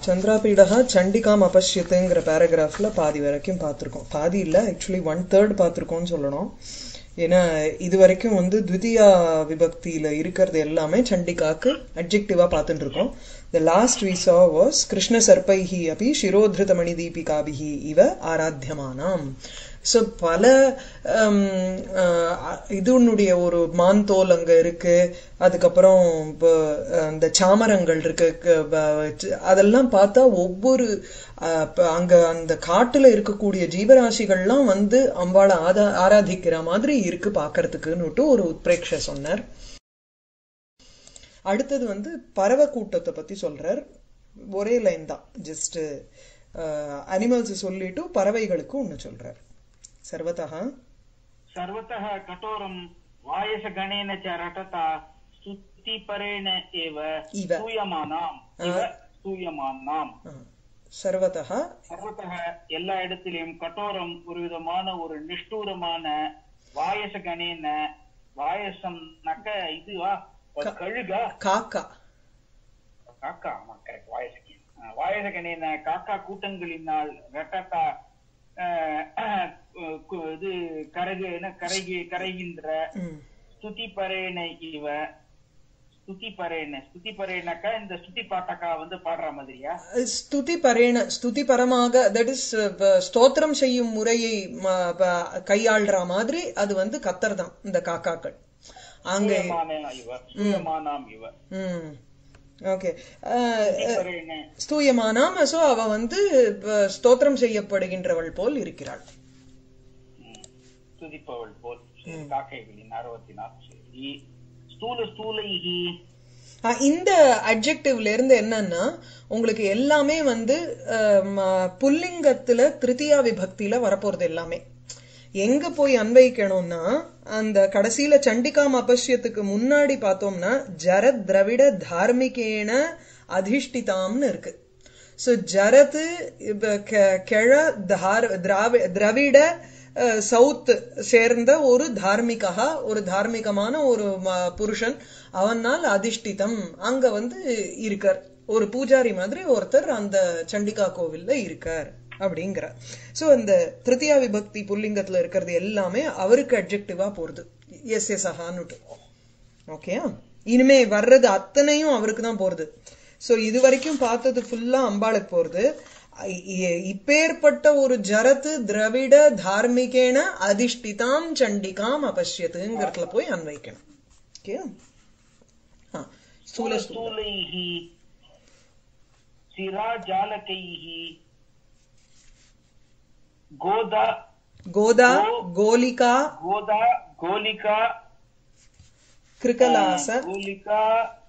சந்திராபீடா சண்டிகாம் அபஷ்யத்துங்கிற பேராகிராஃப்ல பாதி வரைக்கும் பார்த்துருக்கோம் பாதி இல்ல ஆக்சுவலி ஒன் தேர்ட் பார்த்துருக்கோம்னு சொல்லணும் ஏன்னா இது வரைக்கும் வந்து த்விதியா விபக்தியில இருக்கிறது எல்லாமே சண்டிகாக்கு அட்ஜெக்டிவா பார்த்துட்டு இருக்கோம் the last we saw was கிருஷ்ண சர்பைஹி அபி சிரோதிருத மணி தீபிகாபிஹி இவ ஆராத்தியமானாம் ஸோ பல இதுனுடைய ஒரு மான்தோல் அங்க இருக்கு அதுக்கப்புறம் அந்த சாமரங்கள் இருக்கு அதெல்லாம் பார்த்தா ஒவ்வொரு அங்க அந்த காட்டுல இருக்கக்கூடிய ஜீவராசிகள்லாம் வந்து அம்பாளை ஆதா ஆராதிக்கிற மாதிரி இருக்கு பாக்குறதுக்குன்னுட்டு ஒரு உத்பிரேக்ஷ சொன்னார் அடுத்தது வந்து பறவை கூட்டத்தை பத்தி சொல்றார் ஒரே லைன் தான் ஜஸ்ட் அனிமல்ஸ் சொல்லிட்டு பறவைகளுக்கு ஒண்ணு சொல்றார் सर्वतः सर्वतः कठोरं वायसगणेन च रटता स्तुतिपरेण एव इव। स्तूयमानाम् इव स्तूयमानाம் सर्वतः சர்வத்தக எல்லா இடத்திலும் கட்டோரம் ஒரு விதமான ஒரு நிஷ்டூரமான வாயச கணேன வாயசம் நக்க இதுவா ஒரு கழுகா காக்கா காக்கா ஆமா கரெக்ட் வாயச வாயச கணேன காக்கா கூட்டங்களினால் ரட்டத்தா அஹ், கு- இது கரகு என்ன கரைகி கரைகின்ற ம். ஸ்துதி பரேன இவ ஸ்துதி பரேன ஸ்துதி பரேனாக்கா இந்த ஸ்துதி பாட்டக்கா வந்து பாடுற மாதிரியா ஸ்துதி பரேண ஸ்துதி பரமாக தட் இஸ் ஸ்தோத்திரம் செய்யும் முறையை ம- ப- கையாள்ற மாதிரி அது வந்து கத்தர் தான் இந்த காக்காக்கள் அங்க சூயமான இவ சூயமானாம் இவ ம் ஓகே ஸ்துதி பரேன ஸ்தூயமானாம் சோ அவ வந்து ப- ஸ்தோத்திரம் செய்யப்படுகின்றவள் போல் இருக்கிறாள் ம், துதிப்பவள் போல் சரி, காக்கைகளின் அறுபத்தினால் சரி ஸ்தூல ஸ்தூலைஹி ஆஹ் இந்த அட்ஜெக்டிவ்ல இருந்து என்னன்னா உங்களுக்கு எல்லாமே வந்து ஆஹ், ம- புல்லிங்கத்துல திருத்தியா விபக்தியில வரப்போறது எல்லாமே எங்க போய் அன்வைக்கணும்னா அந்த கடைசியில சண்டிகாம் அபஷ்யத்துக்கு முன்னாடி பார்த்தோம்னா ஜரத் திரவிட தார்மிகேன அதிஷ்டிதாம்னு இருக்கு சோ ஜரத் இப்ப கெ- கெழ தார் திராவி திரவிட அஹ், சவுத் சேர்ந்த ஒரு தார்மிகா ஒரு தார்மீகமான ஒரு ம- புருஷன் அவனால் அதிஷ்டிதம் அங்க வந்து இருக்கார் ஒரு பூஜாரி மாதிரி ஒருத்தர் அந்த சண்டிகா கோவில்ல இருக்கார் அப்படிங்கிறார் சோ அந்த திருத்தியா விபக்தி புல்லிங்கத்துல இருக்கிறது எல்லாமே அவருக்கு அட்ஜெக்டிவா போறது எஸ் எஸ் அஹான்னுட்டு ஓகேயா இனிமே வர்றது அத்தனையும் அவருக்கு தான் போறது சோ இது வரைக்கும் பார்த்தது ஃபுல்லா அம்பாளுக்கு போறது இ- இ- இப்பேற்பட்ட ஒரு ஜரத்து திரவிட தார்மிகேன அதிஷ்டிதாம் சண்டிகாம் அபஷ்யத்துங்கிறதுல போய் அன்வைக்கணும் ஓகே ஸ்தூல ஸ்தூல ஸ்தூலைஹி சிராஜாலகைஹி கோதா கோதா கோலிகா கோதா கோலிகா கிருகலாச கோலிகா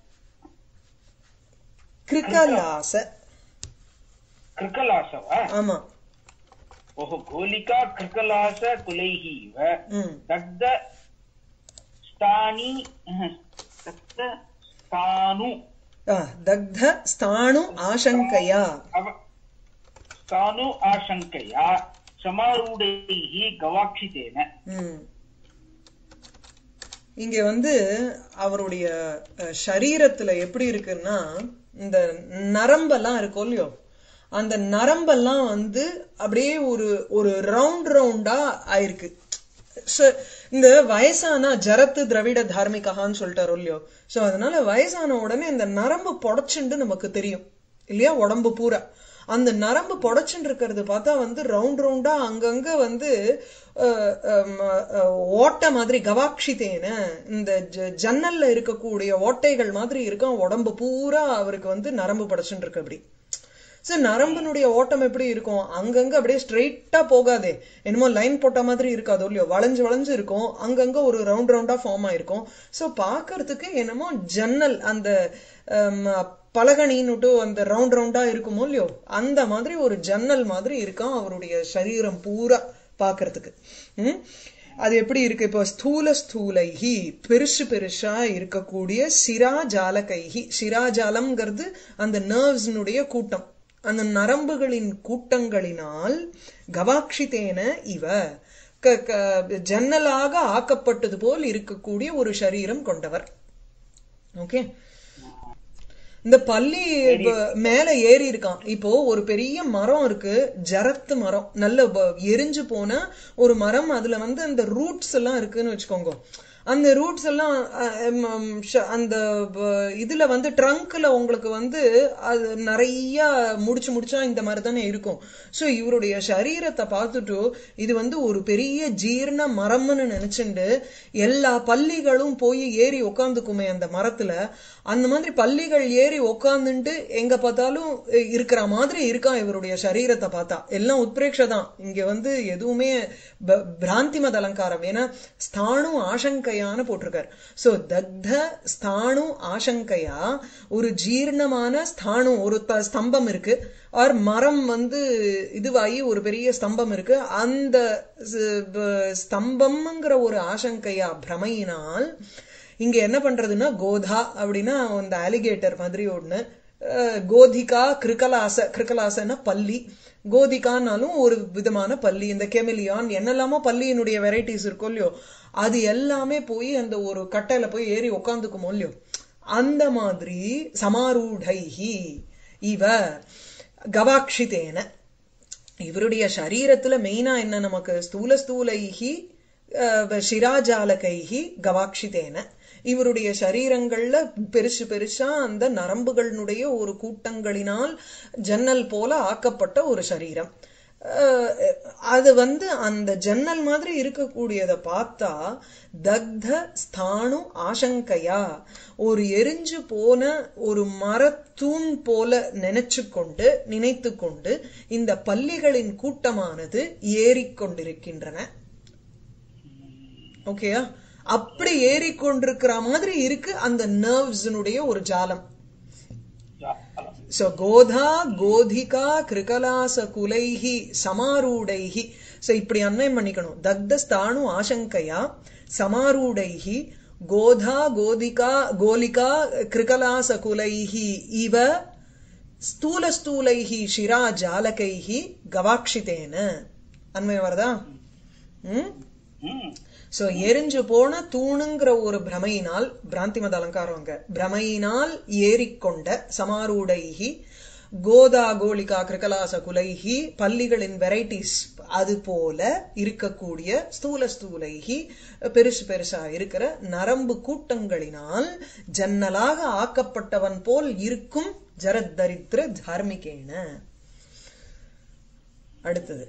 கிருகலாச கிருக்கலாசவா ஆமா ஓஹோ கோலிகா கிருக்கலாச குலைஹி இவ ம் தக்த ஸ்தானி அஹ், தக்த ஸ்தானு ஆ, தக்த ஸ்தாணு ஆசங்கையா அவ ஸ்தானு ஆசங்கையா சமாரூடைஹி கவாட்சிதேன ம். இங்க வந்து அவருடைய அஹ், சரீரத்துல எப்படி இருக்குன்னா இந்த நரம்பெல்லாம் இருக்கும் இல்லையோ அந்த நரம்பெல்லாம் வந்து அப்படியே ஒரு ஒரு ரவுண்ட் ரவுண்டா ஆயிருக்கு ச- இந்த வயசான ஜரத்து திரவிட தார்மிகான்னு சொல்லிட்டாரோ இல்லையோ சோ அதனால வயசான உடனே இந்த நரம்பு புடைச்சுண்டு நமக்கு தெரியும் இல்லையா உடம்பு பூரா அந்த நரம்பு புடைச்சுட்டு இருக்கிறது பார்த்தா வந்து ரவுண்ட் ரவுண்டா அங்கங்க வந்து அஹ், அஹ், அஹ், ஓட்டை மாதிரி கவாட்சித்தேன இந்த ஜ- ஜன்னல்ல இருக்கக்கூடிய ஓட்டைகள் மாதிரி இருக்கும் உடம்பு பூரா அவருக்கு வந்து நரம்பு புடைச்சுட்டு இருக்கு அப்படி சோ நரம்பினுடைய ஓட்டம் எப்படி இருக்கும் அங்கங்க அப்படியே ஸ்ட்ரெயிட்டா போகாதே என்னமோ லைன் போட்ட மாதிரி இருக்காதோ இல்லையோ வளைஞ்சு வளைஞ்சு இருக்கும் அங்கங்க ஒரு ரவுண்ட் ரவுண்டா ஃபார்ம் ஆயிருக்கும் சோ பாக்குறதுக்கு என்னமோ ஜன்னல் அந்த ஹம், பலகணின்னுட்டு அந்த ரவுண்ட் ரவுண்டா இருக்குமோ இல்லையோ அந்த மாதிரி ஒரு ஜன்னல் மாதிரி இருக்கும் அவருடைய சரீரம் பூரா பாக்குறதுக்கு ம் அது எப்படி இருக்கு இப்போ ஸ்தூல ஸ்தூலைஹி பெருசு பெருசா இருக்கக்கூடிய சிராஜாலகைஹி சிராஜாலம்ங்கிறது அந்த நர்வ்ஸ்னுடைய கூட்டம் அந்த நரம்புகளின் கூட்டங்களினால் கவாட்சித்தேன இவ க- க- ஜன்னலாக ஆக்கப்பட்டது போல் இருக்கக்கூடிய ஒரு சரீரம் கொண்டவர் ஓகே இந்த பள்ளி ப- மேல ஏறி இருக்கான் இப்போ ஒரு பெரிய மரம் இருக்கு ஜரத்து மரம் நல்ல ப- எரிஞ்சு போன ஒரு மரம் அதுல வந்து அந்த ரூட்ஸ் எல்லாம் இருக்குன்னு வச்சுக்கோங்க அந்த ரூட்ஸ் எல்லாம் அஹ், ம், ம், ஷ- அந்த ப- இதுல வந்து ட்ரங்க்ல உங்களுக்கு வந்து அது நிறைய முடிச்சு முடிச்சா இந்த மாதிரி தானே இருக்கும் சோ இவருடைய சரீரத்தை பார்த்துட்டு இது வந்து ஒரு பெரிய ஜீரண மரம்னு நினைச்சுண்டு எல்லா பள்ளிகளும் போய் ஏறி உக்காந்துக்குமே அந்த மரத்துல அந்த மாதிரி பள்ளிகள் ஏறி உக்காந்துட்டு எங்க பார்த்தாலும் அஹ், இருக்கிற மாதிரி இருக்கான் இவருடைய சரீரத்தை பார்த்தா எல்லாம் உத்பிரேக்ஷ தான் இங்க வந்து எதுவுமே ப- பிராந்திமத் அலங்காரம் ஏன்னா ஸ்தானு ஆசங்கையான்னு போட்டிருக்கார் சோ தக்த ஸ்தானு ஆசங்கையா ஒரு ஜீர்ணமான ஸ்தானு ஒரு த- ஸ்தம்பம் இருக்கு ஆர் மரம் வந்து இதுவாகி ஒரு பெரிய ஸ்தம்பம் இருக்கு அந்த ஸ்- ப- ஸ்தம்பம்ங்கிற ஒரு ஆசங்கையா பிரமையினால் இங்க என்ன பண்றதுன்னா கோதா அப்படின்னா அந்த அலிகேட்டர் மாதிரி ஒண்ணு அஹ், கோதிகா கிருக்கலாச கிருக்கலாசன்னா பல்லி கோதிகான்னாலும் ஒரு விதமான பல்லி இந்த கெமிலியான் என்னெல்லாமோ பல்லியினுடைய வெரைட்டிஸ் இருக்கும் இல்லையோ அது எல்லாமே போய் அந்த ஒரு கட்டையில போய் ஏறி உக்காந்துக்குமோ இல்லையோ அந்த மாதிரி சமாரூடைஹி இவ கவாக்ஷிதேன இவருடைய சரீரத்துல மெயினா என்ன நமக்கு ஸ்தூல ஸ்தூலைஹி அஹ், சிராஜாலகைஹி கவாக்ஷிதேன இவருடைய சரீரங்கள்ல பெருசு பெருசா அந்த நரம்புகளினுடைய ஒரு கூட்டங்களினால் ஜன்னல் போல ஆக்கப்பட்ட ஒரு சரீரம் அஹ், அது வந்து அந்த ஜன்னல் மாதிரி இருக்கக்கூடியதை பார்த்தா தக்த ஸ்தானு ஆசங்கையா ஒரு எரிஞ்சு போன ஒரு மரத்தூண் போல நினைச்சு கொண்டு நினைத்து கொண்டு இந்த பல்லிகளின் கூட்டமானது ஏறிக்கொண்டிருக்கின்றன ஓகேயா அப்படி ஏறிக்கொண்டிருக்கிற மாதிரி இருக்கு அந்த நர்வ்ஸினுடைய ஒரு ஜாலம் சோ கோதா கோதிகா கிருகலாச குலைஹி சமாரூடைஹி சோ இப்படி அன்வயம் பண்ணிக்கணும் தக்த ஸ்தானு ஆசங்கையா சமாரூடைஹி கோதா கோதிகா கோலிகா கிருகலாச குலைஹி இவ ஸ்தூல ஸ்தூலைஹி ஷிரா ஜாலகைஹி கவாக்ஷிதேன அன்வயம் வருதா ம் ம் சோ எரிஞ்சு போன தூணுங்கிற ஒரு பிரமையினால் பிராந்திமத அலங்காரம் அங்க பிரமையினால் ஏறிக்கொண்ட சமாரூடைஹி கோதா கோலிகா கிருகலாச குலைஹி பல்லிகளின் வெரைட்டிஸ் அது போல இருக்கக்கூடிய ஸ்தூல ஸ்தூலைஹி பெருசு பெருசா இருக்கிற நரம்பு கூட்டங்களினால் ஜன்னலாக ஆக்கப்பட்டவன் போல் இருக்கும் ஜரத்தரித்திர தார்மிகேன அடுத்தது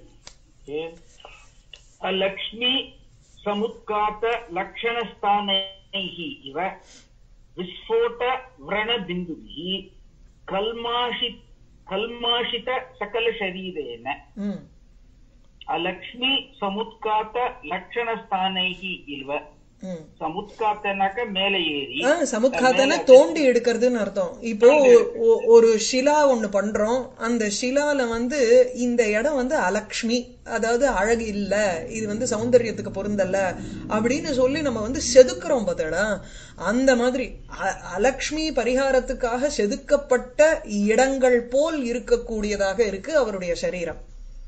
लक्ष्मी समुत्कात लक्षणस्थानैः इव विस्फोट व्रणबिन्दुभिः कल्माषि कल्माषित सकलशरीरेण ம் अलक्ष्मी समुत्कात लक्षणस्थानैः इव ம் சமுத்காத்தனாக்க மேலே ஏறி ஆ, சமுத்காத்தன தோண்டி எடுக்கிறதுன்னு அர்த்தம் இப்போ ஒ- ஒ- ஒரு ஷிலா ஒண்ணு பண்றோம் அந்த ஷிலால வந்து இந்த இடம் வந்து அலக்ஷ்மி அதாவது அழகு இல்ல இது வந்து சௌந்தரியத்துக்கு பொருந்தல்ல அப்படின்னு சொல்லி நம்ம வந்து செதுக்குறோம் பார்த்தடா அந்த மாதிரி அ- அலக்ஷ்மி பரிகாரத்துக்காக செதுக்கப்பட்ட இடங்கள் போல் இருக்கக்கூடியதாக இருக்கு அவருடைய சரீரம்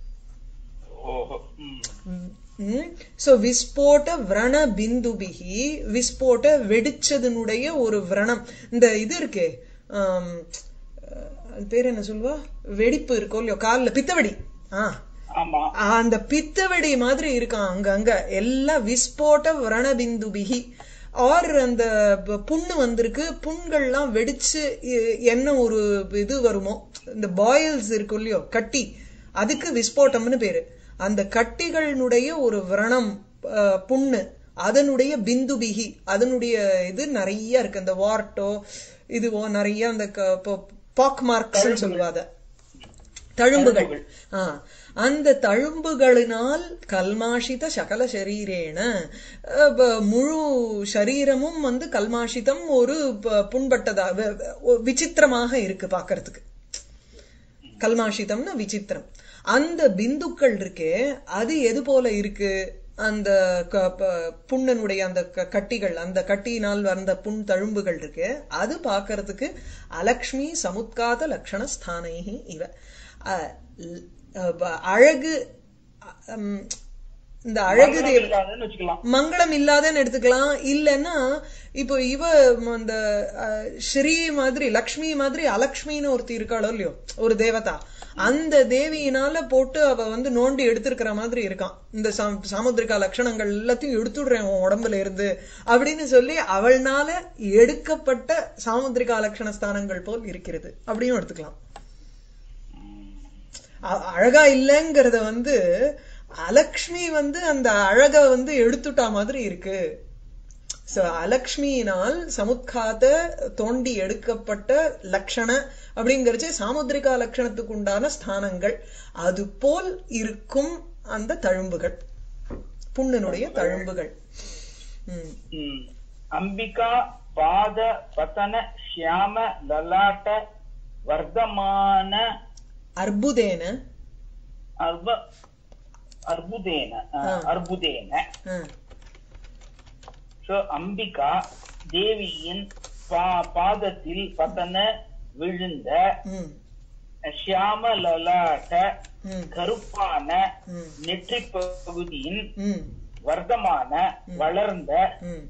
ஓஹோ ம். சோ விஸ்போட்ட விரண பிந்துபிகி விஸ்போட்ட வெடிச்சதனுடைய ஒரு விரணம் இந்த இது இருக்கே ஆம், அது பேர் என்ன சொல்லுவா வெடிப்பு இருக்கோ இல்லையோ கால்ல பித்தவெடி ஆ ஆமா அந்த பித்தவெடி மாதிரி இருக்கான் அங்க அங்க எல்லாம் விஸ்போட்ட விரண பிந்துபிகி ஆர் அந்த ப- புண்ணு வந்திருக்கு புண்கள்லாம் வெடிச்சு எ- என்ன ஒரு இது வருமோ இந்த பாயில்ஸ் இருக்கும் இல்லையோ கட்டி அதுக்கு விஸ்போட்டம்னு பேரு அந்த கட்டிகளினுடைய ஒரு விரணம் அஹ், புண்ணு அதனுடைய பிந்துபிகி அதனுடைய இது நிறைய இருக்கு அந்த வார்ட்டோ இதுவோ நிறைய அந்த பாக் மார்க்ஸ் சொல்லுவாத தழும்புகள் ஆ, அந்த தழும்புகளினால் கல்மாஷித சகல சரீரேன அஹ், ப- முழு சரீரமும் வந்து கல்மாஷிதம் ஒரு ப- புண்பட்டதா வ- வ- விசித்திரமாக இருக்கு பாக்குறதுக்கு கல்மாஷிதம்னா விசித்திரம் அந்த பிந்துக்கள் இருக்கே அது எது போல இருக்கு அந்த க- ப- புண்ணனுடைய அந்த க- கட்டிகள் அந்த கட்டியினால் வந்த புண் தழும்புகள் இருக்கு அது பார்க்கறதுக்கு அலக்ஷ்மி சமுத்காத லக்ஷண ஸ்தானைஹி இவ அஹ், ல்- அஹ், ப- அழகு அம், இந்த அழகு மங்களம் தேவ இல்லாதன்னு வச்சுக்கலாம் மங்களம் இல்லாதன்னு எடுத்துக்கலாம் இல்லைன்னா இப்போ இவ ம், அந்த அஹ், ஸ்ரீ மாதிரி லக்ஷ்மி மாதிரி அலக்ஷ்மின்னு ஒருத்தி இருக்காளோ இல்லையோ ஒரு தேவதா அந்த தேவியினால போட்டு அவ வந்து நோண்டி எடுத்திருக்கிற மாதிரி இருக்கான் இந்த சா- சாமுத்திரிகா லட்சணங்கள் எல்லாத்தையும் எடுத்துடுறேன் உன் உடம்புல இருந்து அப்படின்னு சொல்லி அவள்னால எடுக்கப்பட்ட சாமுத்திரிகா லட்சண ஸ்தானங்கள் போல் இருக்கிறது அப்படியும் எடுத்துக்கலாம் அ- அழகா இல்லைங்கிறத வந்து அலக்ஷ்மி வந்து அந்த அழக வந்து எடுத்துட்டா மாதிரி இருக்கு சோ அலக்ஷ்மியினால் சமுத்காத தோண்டி எடுக்கப்பட்ட லட்சண அப்படிங்கறச்சு சாமுத்திரிகா லட்சணத்துக்கு உண்டான ஸ்தானங்கள் அது போல் இருக்கும் அந்த தழும்புகள் புண்ணனுடைய தழும்புகள் ம். ம். அம்பிகா பாத பதன ஷியாம லலாட்ட வர்த்தமான அர்புதேன அர்ப அர்புதேன அஹ், ஆ. அர்புதேன ஆ, So, அம்பிகா தேவியின் பா- பாதத்தில் பதன விழுந்த ம், ஷியாம லலாட்ட ம், கருப்பான ம், நெற்றி பகுதியின் ம், வர்த்தமான வளர்ந்த ம்.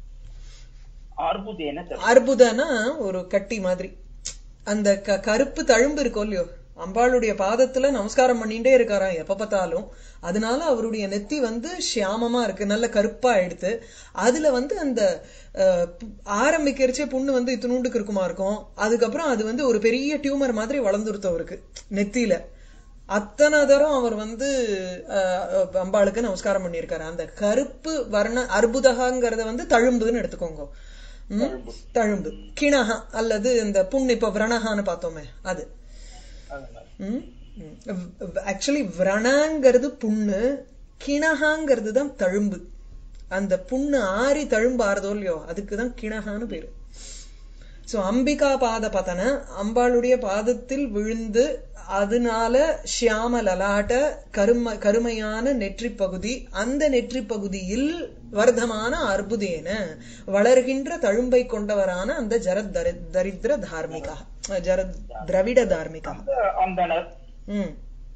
அர்புதேன தரு- அர்புதனா ஒரு கட்டி மாதிரி அந்த க- கருப்பு தழும்பு இருக்கும் இல்லையோ அம்பாளுடைய பாதத்துல நமஸ்காரம் பண்ணிட்டே இருக்காராம் எப்ப பார்த்தாலும் அதனால அவருடைய நெத்தி வந்து ஷியாமமா இருக்கு நல்ல கருப்பா எடுத்து அதுல வந்து அந்த அஹ், பு- ஆரம்பிக்கிறச்சே புண்ணு வந்து இத்தினூண்டுக்கு இருக்குமா இருக்கும் அதுக்கப்புறம் அது வந்து ஒரு பெரிய டியூமர் மாதிரி வளர்ந்துருத்து அவருக்கு நெத்தியில அத்தனை தரம் அவர் வந்து அஹ், அஹ், அம்பாளுக்கு நமஸ்காரம் பண்ணியிருக்காரு அந்த கருப்பு வர்ண அற்புதகாங்கிறத வந்து தழும்புன்னு எடுத்துக்கோங்க ம்? தழும்பு கிணஹா அல்லது இந்த புண் இப்ப விரணஹான்னு பார்த்தோமே அது அது மாதிரி. ஆக்சுவலி விரணங்கிறது புண்ணு கிணஹாங்கிறது தான் தழும்பு அந்த புண்ணு ஆறி தழும்பு ஆறுதோ இல்லையோ அதுக்கு தான் கிணஹான்னு பேரு சோ அம்பிகா பாத பதன அம்பாளுடைய பாதத்தில் விழுந்து அதனால ஷியாம லலாட்ட கரும கருமையான நெற்றி பகுதி அந்த நெற்றி பகுதியில் வர்த்தமான அற்புதேன வளர்கின்ற தழும்பை கொண்டவரான அந்த ஜரத் தரி- தரித்திர தார்மிகா ஜரத் திரவிட தார்மிகா அந்த அந்தனர் ம்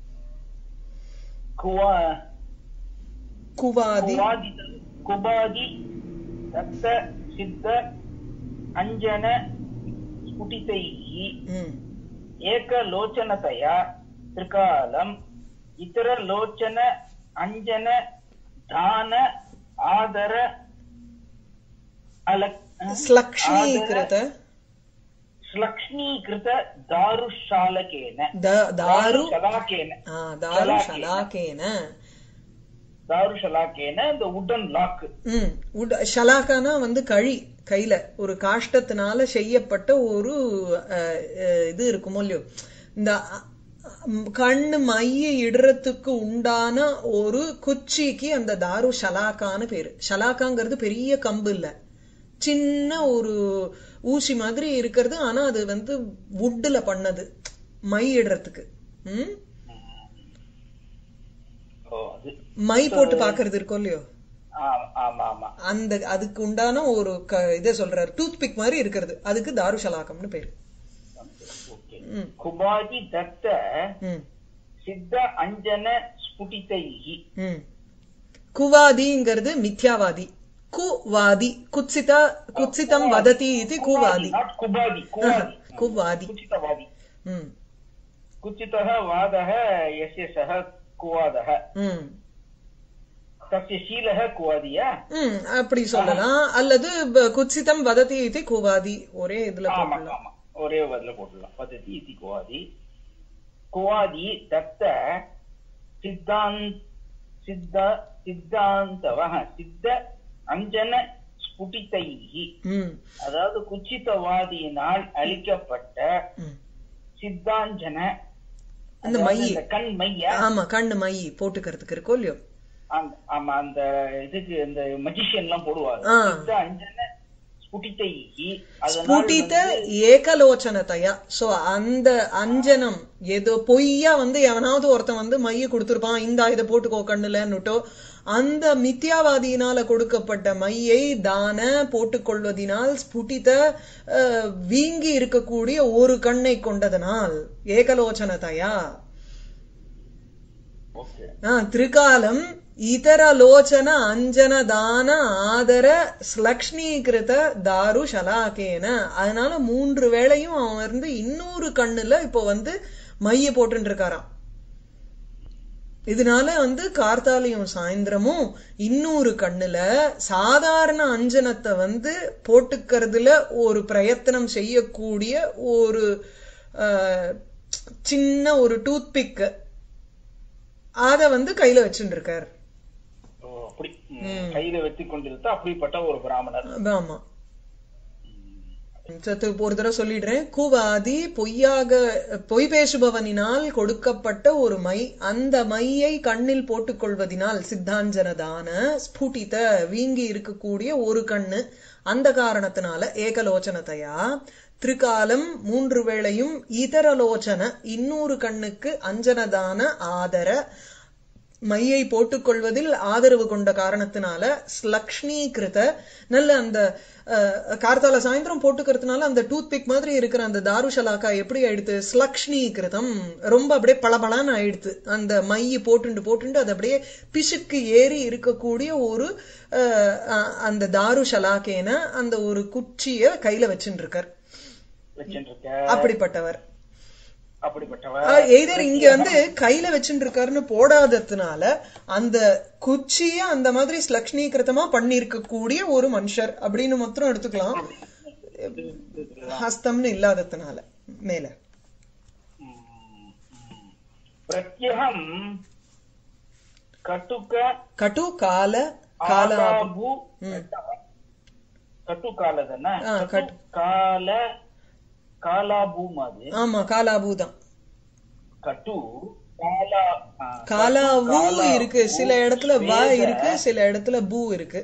குவா குவாதி குவாதி குபாதி ரத்த சித்த அஞ்சன ஸ்புட்டிதைः ம் ஏகலோச்சனதயா திரிகாலம் இத்தரலோச்சன அஞ்சன தான ஆதர அலக் ஸ்லக்ஷ்மீகிருத ஸ்லக்ஷ்ணீகிருத தாருஷாலகேன த- தாரு ஷலாக்கேன ஆ, தாரு ஷலாக்கேன தாருஷலாக்கேன இந்த உடன் லாக் ம் உட்- ஷலாக்கானா வந்து கழி கையில ஒரு காஷ்டத்தினால செய்யப்பட்ட ஒரு அஹ், அஹ், இது இருக்குமோ இல்லையோ இந்த அ- ம், கண்ணு மைய இடுறதுக்கு உண்டான ஒரு குச்சிக்கு அந்த தாரு ஷலாக்கான்னு பேரு ஷலாக்காங்கிறது பெரிய கம்பு இல்ல சின்ன ஒரு ஊசி மாதிரி இருக்கிறது ஆனா அது வந்து வுட்ல பண்ணது மை இடுறதுக்கு ம் ஓ அது மை போட்டு பாக்குறது இருக்கும் இல்லையோ ஆமா ஆமா ஆமா அந்த அதுக்கு உண்டான ஒரு க- இதை சொல்றாரு டூத் பிக் மாதிரி இருக்கிறது அதுக்கு தாரு ஷலாக்கம்னு பேரு ஓகே ம், குபாதி தத்த ம், சித்த அஞ்சன ஸ்புட்டிதைः ம். குவாதிங்கிறது மித்யாவாதி குவாதி குத்சித குத்சிதம் வததி இது குவாதி நாட் குபாதி குவாதி குவாதி குச்சிதவாதி ம், कुचितः वादः यस्य सः कुवादः ம், तस्य शीलः कुवादिया ம், அப்படி சொல்லலாம் அல்லது ப- குத்சிதம் வததி இது குவாதி ஒரே இதுல ஆமா போடலாம் ஆமா ஒரே பதில போட்டுடலாம் வததி இதி குவாதி குவாதி தத்த சித்தாந்த் சித்த சித்தாந்தவः சித்த அஞ்சன ஸ்புட்டிதைः ம், அதாவது குச்சித்தவாதியினால் அளிக்கப்பட்ட ம். சித்தாஞ்சன அந்த அதாவது மைய. இந்த கண் மைய ஆமா கண்ணு மை போட்டுக்கிறதுக்கு இருக்கோ இல்லையோ அந்த- ஆமா அந்த இதுக்கு இந்த மஜிஷியன் எல்லாம் போடுவாங்க ஆ. சித்த அஞ்சன ஸ்புட்டிதைஹி ஸ்புட்டித ஏகலோச்சனதையா சோ அந்த அஞ்சனம் ஏதோ பொய்யா வந்து எவனாவது ஒருத்தன் வந்து மைய கொடுத்திருப்பான் இந்த இதை போட்டுக்கோ கண்ணுலன்னுட்டோ அந்த மித்யாவாதியினால கொடுக்கப்பட்ட மையை தான போட்டுக்கொள்வதினால் ஸ்புட்டித அஹ், வீங்கி இருக்கக்கூடிய ஒரு கண்ணை கொண்டதனால் ஏகலோச்சனதையா ஓகே ஆ, திரிகாலம் இதரலோச்சன அஞ்சன தான ஆதர ஸ்லக்ஷ்ணீகிருத தாரு ஷலாக்கேன அதனால மூன்று வேளையும் அவன் வந்து இன்னொரு கண்ணுல இப்போ வந்து மைய போட்டுட்டு இருக்காராம் இதனால வந்து கார்த்தாலையும் சாயந்தரமும் இன்னொரு கண்ணுல சாதாரண அஞ்சனத்தை வந்து போட்டுக்கிறதுல ஒரு பிரயத்தனம் செய்யக்கூடிய ஒரு அஹ், சின்ன ஒரு டூத் பிக் அத வந்து கையில வச்சுட்டு இருக்காரு ஓ, அப்படி ம், கையில வச்சு கொண்டிருந்த அப்படிப்பட்ட ஒரு பிராமணர் ஆமா சத்து ஒரு தடவை சொல்லிடுறேன் கூவாதி பொய்யாக பொய் பேசுபவனினால் கொடுக்கப்பட்ட ஒரு மை அந்த மையை கண்ணில் போட்டுக்கொள்வதினால் சித்தாஞ்சனதான ஸ்புட்டித வீங்கி இருக்கக்கூடிய ஒரு கண்ணு அந்த காரணத்தினால ஏகலோச்சனத்தையா திரிகாலம் மூன்று வேளையும் இதரலோச்சன இன்னொரு கண்ணுக்கு அஞ்சனதான ஆதர மையை போட்டுக்கொள்வதில் ஆதரவு கொண்ட காரணத்தினால ஸ்லக்ஷ்ணீகிருத நல்ல அந்த அஹ், கார்த்தால சாயந்தரம் போட்டுக்கிறதுனால அந்த டூத் பிக் மாதிரி இருக்கிற அந்த தாருஷலாக்கா எப்படி ஆயிடுது ஸ்லக்ஷ்ணீகிருதம் ரொம்ப அப்படியே பளபளன்னு ஆயிடுது அந்த மையை போட்டுண்டு போட்டுண்டு அது அப்படியே பிசுக்கு ஏறி இருக்கக்கூடிய ஒரு அஹ், அஹ், அந்த தாருஷலாக்கேன அந்த ஒரு குச்சிய கையில வச்சுட்டு இருக்கார் வச்சுருக்க அப்படிப்பட்டவர் அப்படிப்பட்டவர் எய்தர் இங்க வந்து கையில வச்சுட்டு இருக்காருன்னு போடாததுனால அந்த குச்சிய அந்த மாதிரி ஸ்லக்ஷ்ணீகிருத்தமா பண்ணிருக்க கூடிய ஒரு மனுஷர் அப்படின்னு மாத்திரம் எடுத்துக்கலாம் ஹஸ்தம்னு இல்லாததுனால மேல ம், ம். பிரத்யகம் கட்டுக்க கட்டு கால கால ஆகாபு கட்டு காலதானே ஆ, கட்டு கால காலாபு மாதிரி ஆமா காலாபூதான் கட்டு காலா ஆ, காலாவு காலா இருக்கு பூ, சில இடத்துல வ வேத, இருக்கு சில இடத்துல பூ இருக்கு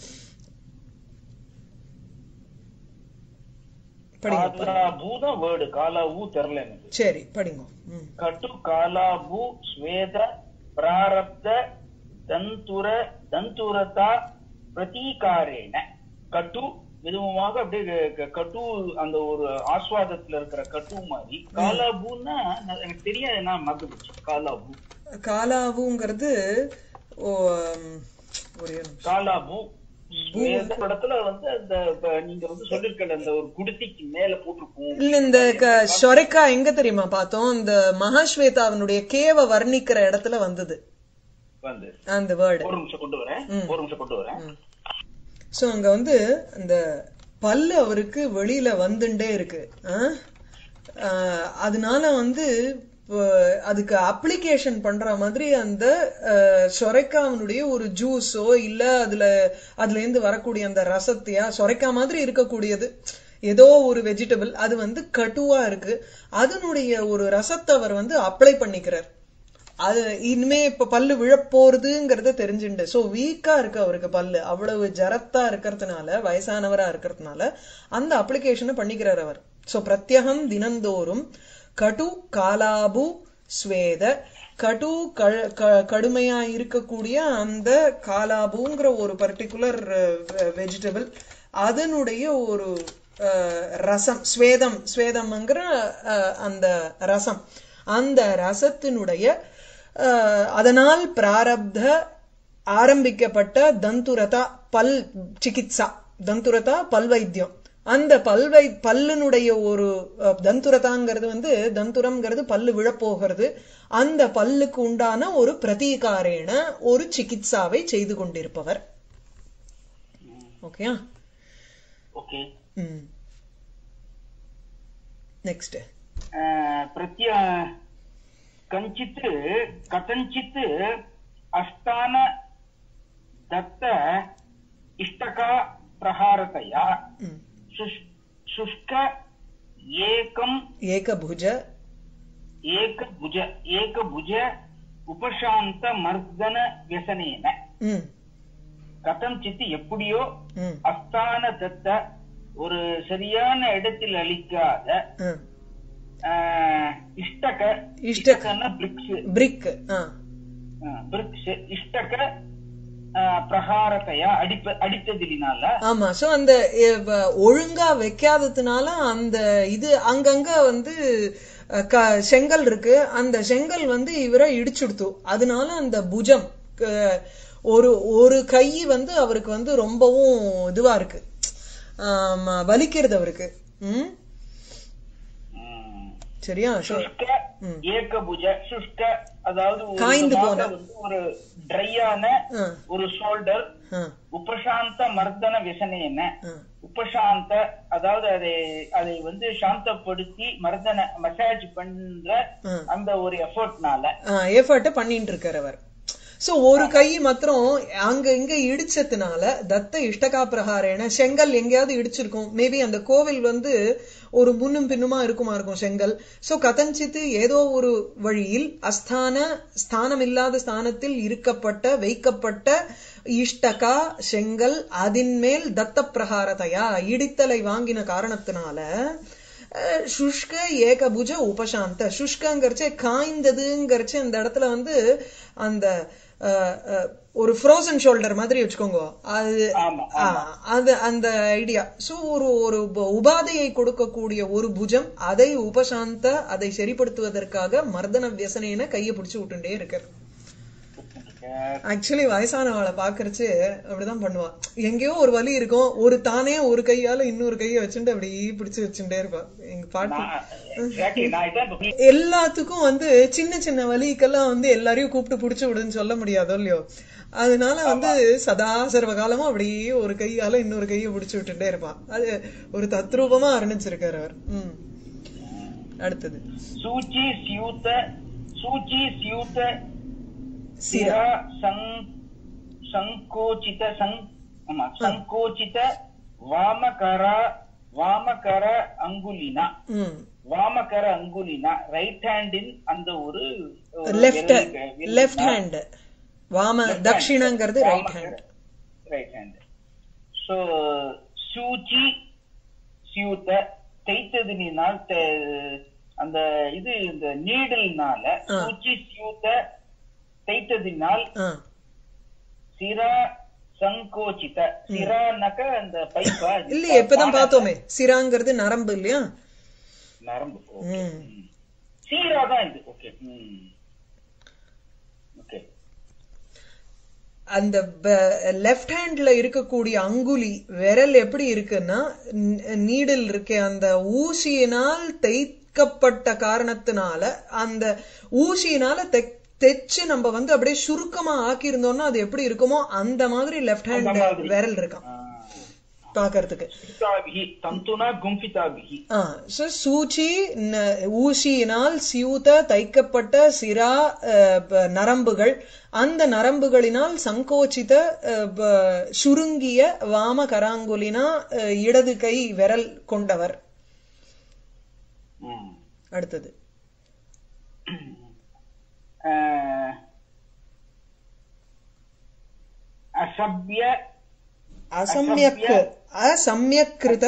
படிங்க காலாபு தான் வேர்டு காலாபு தெரியல எனக்கு சரி படிங்க ம் கட்டு காலாபு ஸ்வேத பிராரப்த தந்துர தந்துரதா பிரதீகாரேன கட்டு விதமாக அப்படியே க- கட்டு அந்த ஒரு ஆஸ்வாதத்துல இருக்கிற கட்டு மாதிரி காலாபுன்னா நான் எனக்கு தெரியாது நான் மறந்து போச்சு காலாபு காலாவுங்கிறது ஓ, ம், ஒரே ஒரு நிமிஷம். காலாபு ஸ்வேத இடத்துல வந்து அந்த இப்ப நீங்க வந்து சொல்லிருக்கல அந்த ஒரு குடிசைக்கு மேல போட்டிருக்கும் இல்ல இந்த க- சொரைக்கா எங்க தெரியுமா பார்த்தோம் இந்த மகாஸ்வேதாவினுடைய கேவ வர்ணிக்கிற இடத்துல வந்தது வந்து அந்த வேர்டு ஒரு நிமிஷம் கொண்டு வரேன் ஒரு நிமிஷம் கொண்டு வரேன் சோ அங்க வந்து அந்த பல்லு அவருக்கு வெளியில வந்துட்டே இருக்கு ஆ? ஆ, அதனால வந்து இப்ப அதுக்கு அப்ளிகேஷன் பண்ற மாதிரி அந்த அஹ், சொரைக்காவனுடைய ஒரு ஜூஸோ இல்ல அதுல அதுல இருந்து வரக்கூடிய அந்த ரசத்தையா சொரைக்கா மாதிரி இருக்கக்கூடியது ஏதோ ஒரு வெஜிடபிள் அது வந்து கட்டுவா இருக்கு அதனுடைய ஒரு ரசத்தை அவர் வந்து அப்ளை பண்ணிக்கிறார் அது இனிமே இப்ப பல்லு விழப்போறதுங்கிறத தெரிஞ்சுண்டு சோ வீக்கா இருக்கு அவருக்கு பல்லு அவ்வளவு ஜரத்தா இருக்கிறதுனால வயசானவரா இருக்கிறதுனால அந்த அப்ளிகேஷனை பண்ணிக்கிறார் அவர் சோ பிரத்யகம் தினந்தோறும் கடு காலாபு ஸ்வேத கடு க- க- கடுமையா இருக்கக்கூடிய அந்த காலாபுங்கிற ஒரு பர்டிகுலர் வெஜிடபிள் அதனுடைய ஒரு அஹ், ரசம் ஸ்வேதம் ஸ்வேதம்ங்கிற அஹ், அந்த ரசம் அந்த ரசத்தினுடைய அஹ், அதனால் பிராரப்த ஆரம்பிக்கப்பட்ட தந்துரதா பல் சிகிச்சா தந்துரதா பல் வைத்தியம் அந்த பல்வை பல்லுனுடைய ஒரு அஹ், தந்துரதாங்கிறது வந்து தந்துரம்ங்கிறது பல்லு விழப்போகிறது அந்த பல்லுக்கு உண்டான ஒரு பிரதீகாரேன ஒரு சிகிச்சாவை செய்து கொண்டிருப்பவர் ஓகேயா ஓகே ம் நெக்ஸ்ட் प्रत्य कञ्चित् कथञ्चित् अष्टान दत्त इष्टका प्रहारतया ம் शुष्- शुष्क एकम् ஏகபுஜ एकभुज एकभुज उपशान्तमर्दन व्यसनेन ம் கதஞ்சித் எப்படியோ ம் அஸ்தான தத்த ஒரு சரியான இடத்தில் அளிக்காத ம் ஆஹ், இஷ்டக இஷ்டக. இஷ்டகன்னா பிரிக்ஸ் பிரிக் ஆ பிரிக்ஸ் இஷ்டக ஆஹ், பிரகாரத்தையா அடிப்ப அடித்ததினால ஆமா சோ அந்த எ, வ- ஒழுங்கா வைக்காததுனால அந்த இது அங்கங்க வந்து அ, க- செங்கல் இருக்கு அந்த செங்கல் வந்து இவரை இடிச்சுடுத்து அதனால அந்த புஜம் க- ஒரு ஒரு கை வந்து அவருக்கு வந்து ரொம்பவும் இதுவா இருக்கு ஆம், வலிக்கிறது அவருக்கு ம் ம். சரியா So, சுஷ்க ம். ஏகபுஜ சுஷ்க அதாவது ஒரு காய்ந்து விதமாக போன. வந்து ஒரு ட்ரையான ஆ, ஒரு ஷோல்டர் ஆ, உபசாந்த மர்தன விசனேன ஆ. உபசாந்த அதாவது அதை அதை வந்து சாந்தப்படுத்தி மர்தன மசாஜ் பண்ற ஆ. அந்த ஒரு எஃபர்ட்னால எஃபர்ட் பண்ணிட்டு இருக்கார் அவர் சோ ஒரு கை மாத்திரம் அங்க இங்க இடிச்சதுனால தத்த இஷ்டகா பிரகாரேன செங்கல் எங்கேயாவது இடிச்சிருக்கும் மேபி அந்த கோவில் வந்து ஒரு முன்னும் பின்னுமா இருக்குமா இருக்கும் செங்கல் சோ கதஞ்சித்து ஏதோ ஒரு வழியில் அஸ்தான ஸ்தானம் இல்லாத ஸ்தானத்தில் இருக்கப்பட்ட வைக்கப்பட்ட இஷ்டகா செங்கல் அதின் மேல் தத்த பிரகாரத்தையா இடித்தலை வாங்கின காரணத்தினால அஹ், சுஷ்க ஏகபுஜ உபசாந்த சுஷ்கங்கிறச்சே காய்ந்ததுங்கிறச்சே அந்த இடத்துல வந்து அந்த அஹ், அஹ், ஒரு ஃப்ரோசன் ஷோல்டர் மாதிரி வச்சுக்கோங்க அது ஆமா ஆ, அது அந்த ஐடியா சோ ஒரு ஒரு உப- உபாதையை கொடுக்கக்கூடிய ஒரு புஜம் அதை உபசாந்த அதை சரிப்படுத்துவதற்காக மர்தன வியசனைன கையை பிடிச்சு விட்டுட்டே இருக்காரு ஆக்சுவலி வயசானவளை பாக்குறச்சு அப்படிதான் பண்ணுவா எங்கேயோ ஒரு வலி இருக்கும் ஒரு தானே ஒரு கையால இன்னொரு கையை வச்சுட்டு அப்படி பிடிச்சு வச்சுட்டே இருப்பா எங்க பாட்டி நான் exactly, நான் இதான் இப்ப எல்லாத்துக்கும் வந்து சின்ன சின்ன வலிக்கெல்லாம் வந்து எல்லாரையும் கூப்பிட்டு புடிச்சு விடுன்னு சொல்ல முடியாதோ இல்லையோ அதனால வந்து சதா சர்வ காலமும் அப்படியே ஒரு கையால இன்னொரு கையை பிடிச்சு விட்டுட்டே இருப்பான் அது ஒரு தத்ரூபமா அருணிச்சிருக்காரு அவர் ம் அடுத்தது சூச்சி சியூத சூச்சி சியூத சிரா சிரா சங் சங்கோச்சித சங் ஆமா சங்கோச்சித வாமகர வாமகர அங்குலினா ம் வாமகர அங்குலினா ரைட் ஹேண்டின் அந்த ஒரு லெஃப்ட் லெஃப்ட் ஹேண்ட் வாம தட்சிணங்கிறது right hand right hand so சூச்சி சியூத்த தைத்ததினால் அந்த இது இந்த நீடல்னால ஆ. சூச்சி சியூத்த தைத்ததினால் ஆ சிரா சங்கோச்சித சிரானாக்க அந்த பைப்பா இல்லையே இப்பதான் பார்த்தோமே சிராங்கிறது நரம்பு இல்லையா நரம்பு ம் சீரா தான் இது ஓகே ஓகே அந்த லெஃப்ட் ஹேண்ட்ல இருக்கக்கூடிய அங்குலி விரல் எப்படி இருக்குன்னா நீடில் இருக்கே அந்த ஊசியினால் தைக்கப்பட்ட காரணத்தினால அந்த ஊசியினால தெ- தைச்சு நம்ம வந்து அப்படியே சுருக்கமா ஆக்கியிருந்தோம்னா அது எப்படி இருக்குமோ அந்த மாதிரி லெஃப்ட் ஹேண்ட் அந்த மாதிரி. விரல் இருக்கான் பாக்குறதுக்கு கும்பிதாபிகி தந்துனா கும்பிதாபிகி ஆ so சூச்சி ந- ஊசியினால் சியூத தைக்கப்பட்ட சிரா அஹ், ப- நரம்புகள் அந்த நரம்புகளினால் சங்கோச்சித அஹ், ப- சுருங்கிய வாம கராங்குலினா அஹ், இடது கை விரல் கொண்டவர் ம் அடுத்தது அஹ், அசபிய அசம்யக் அசம்யக் கிருத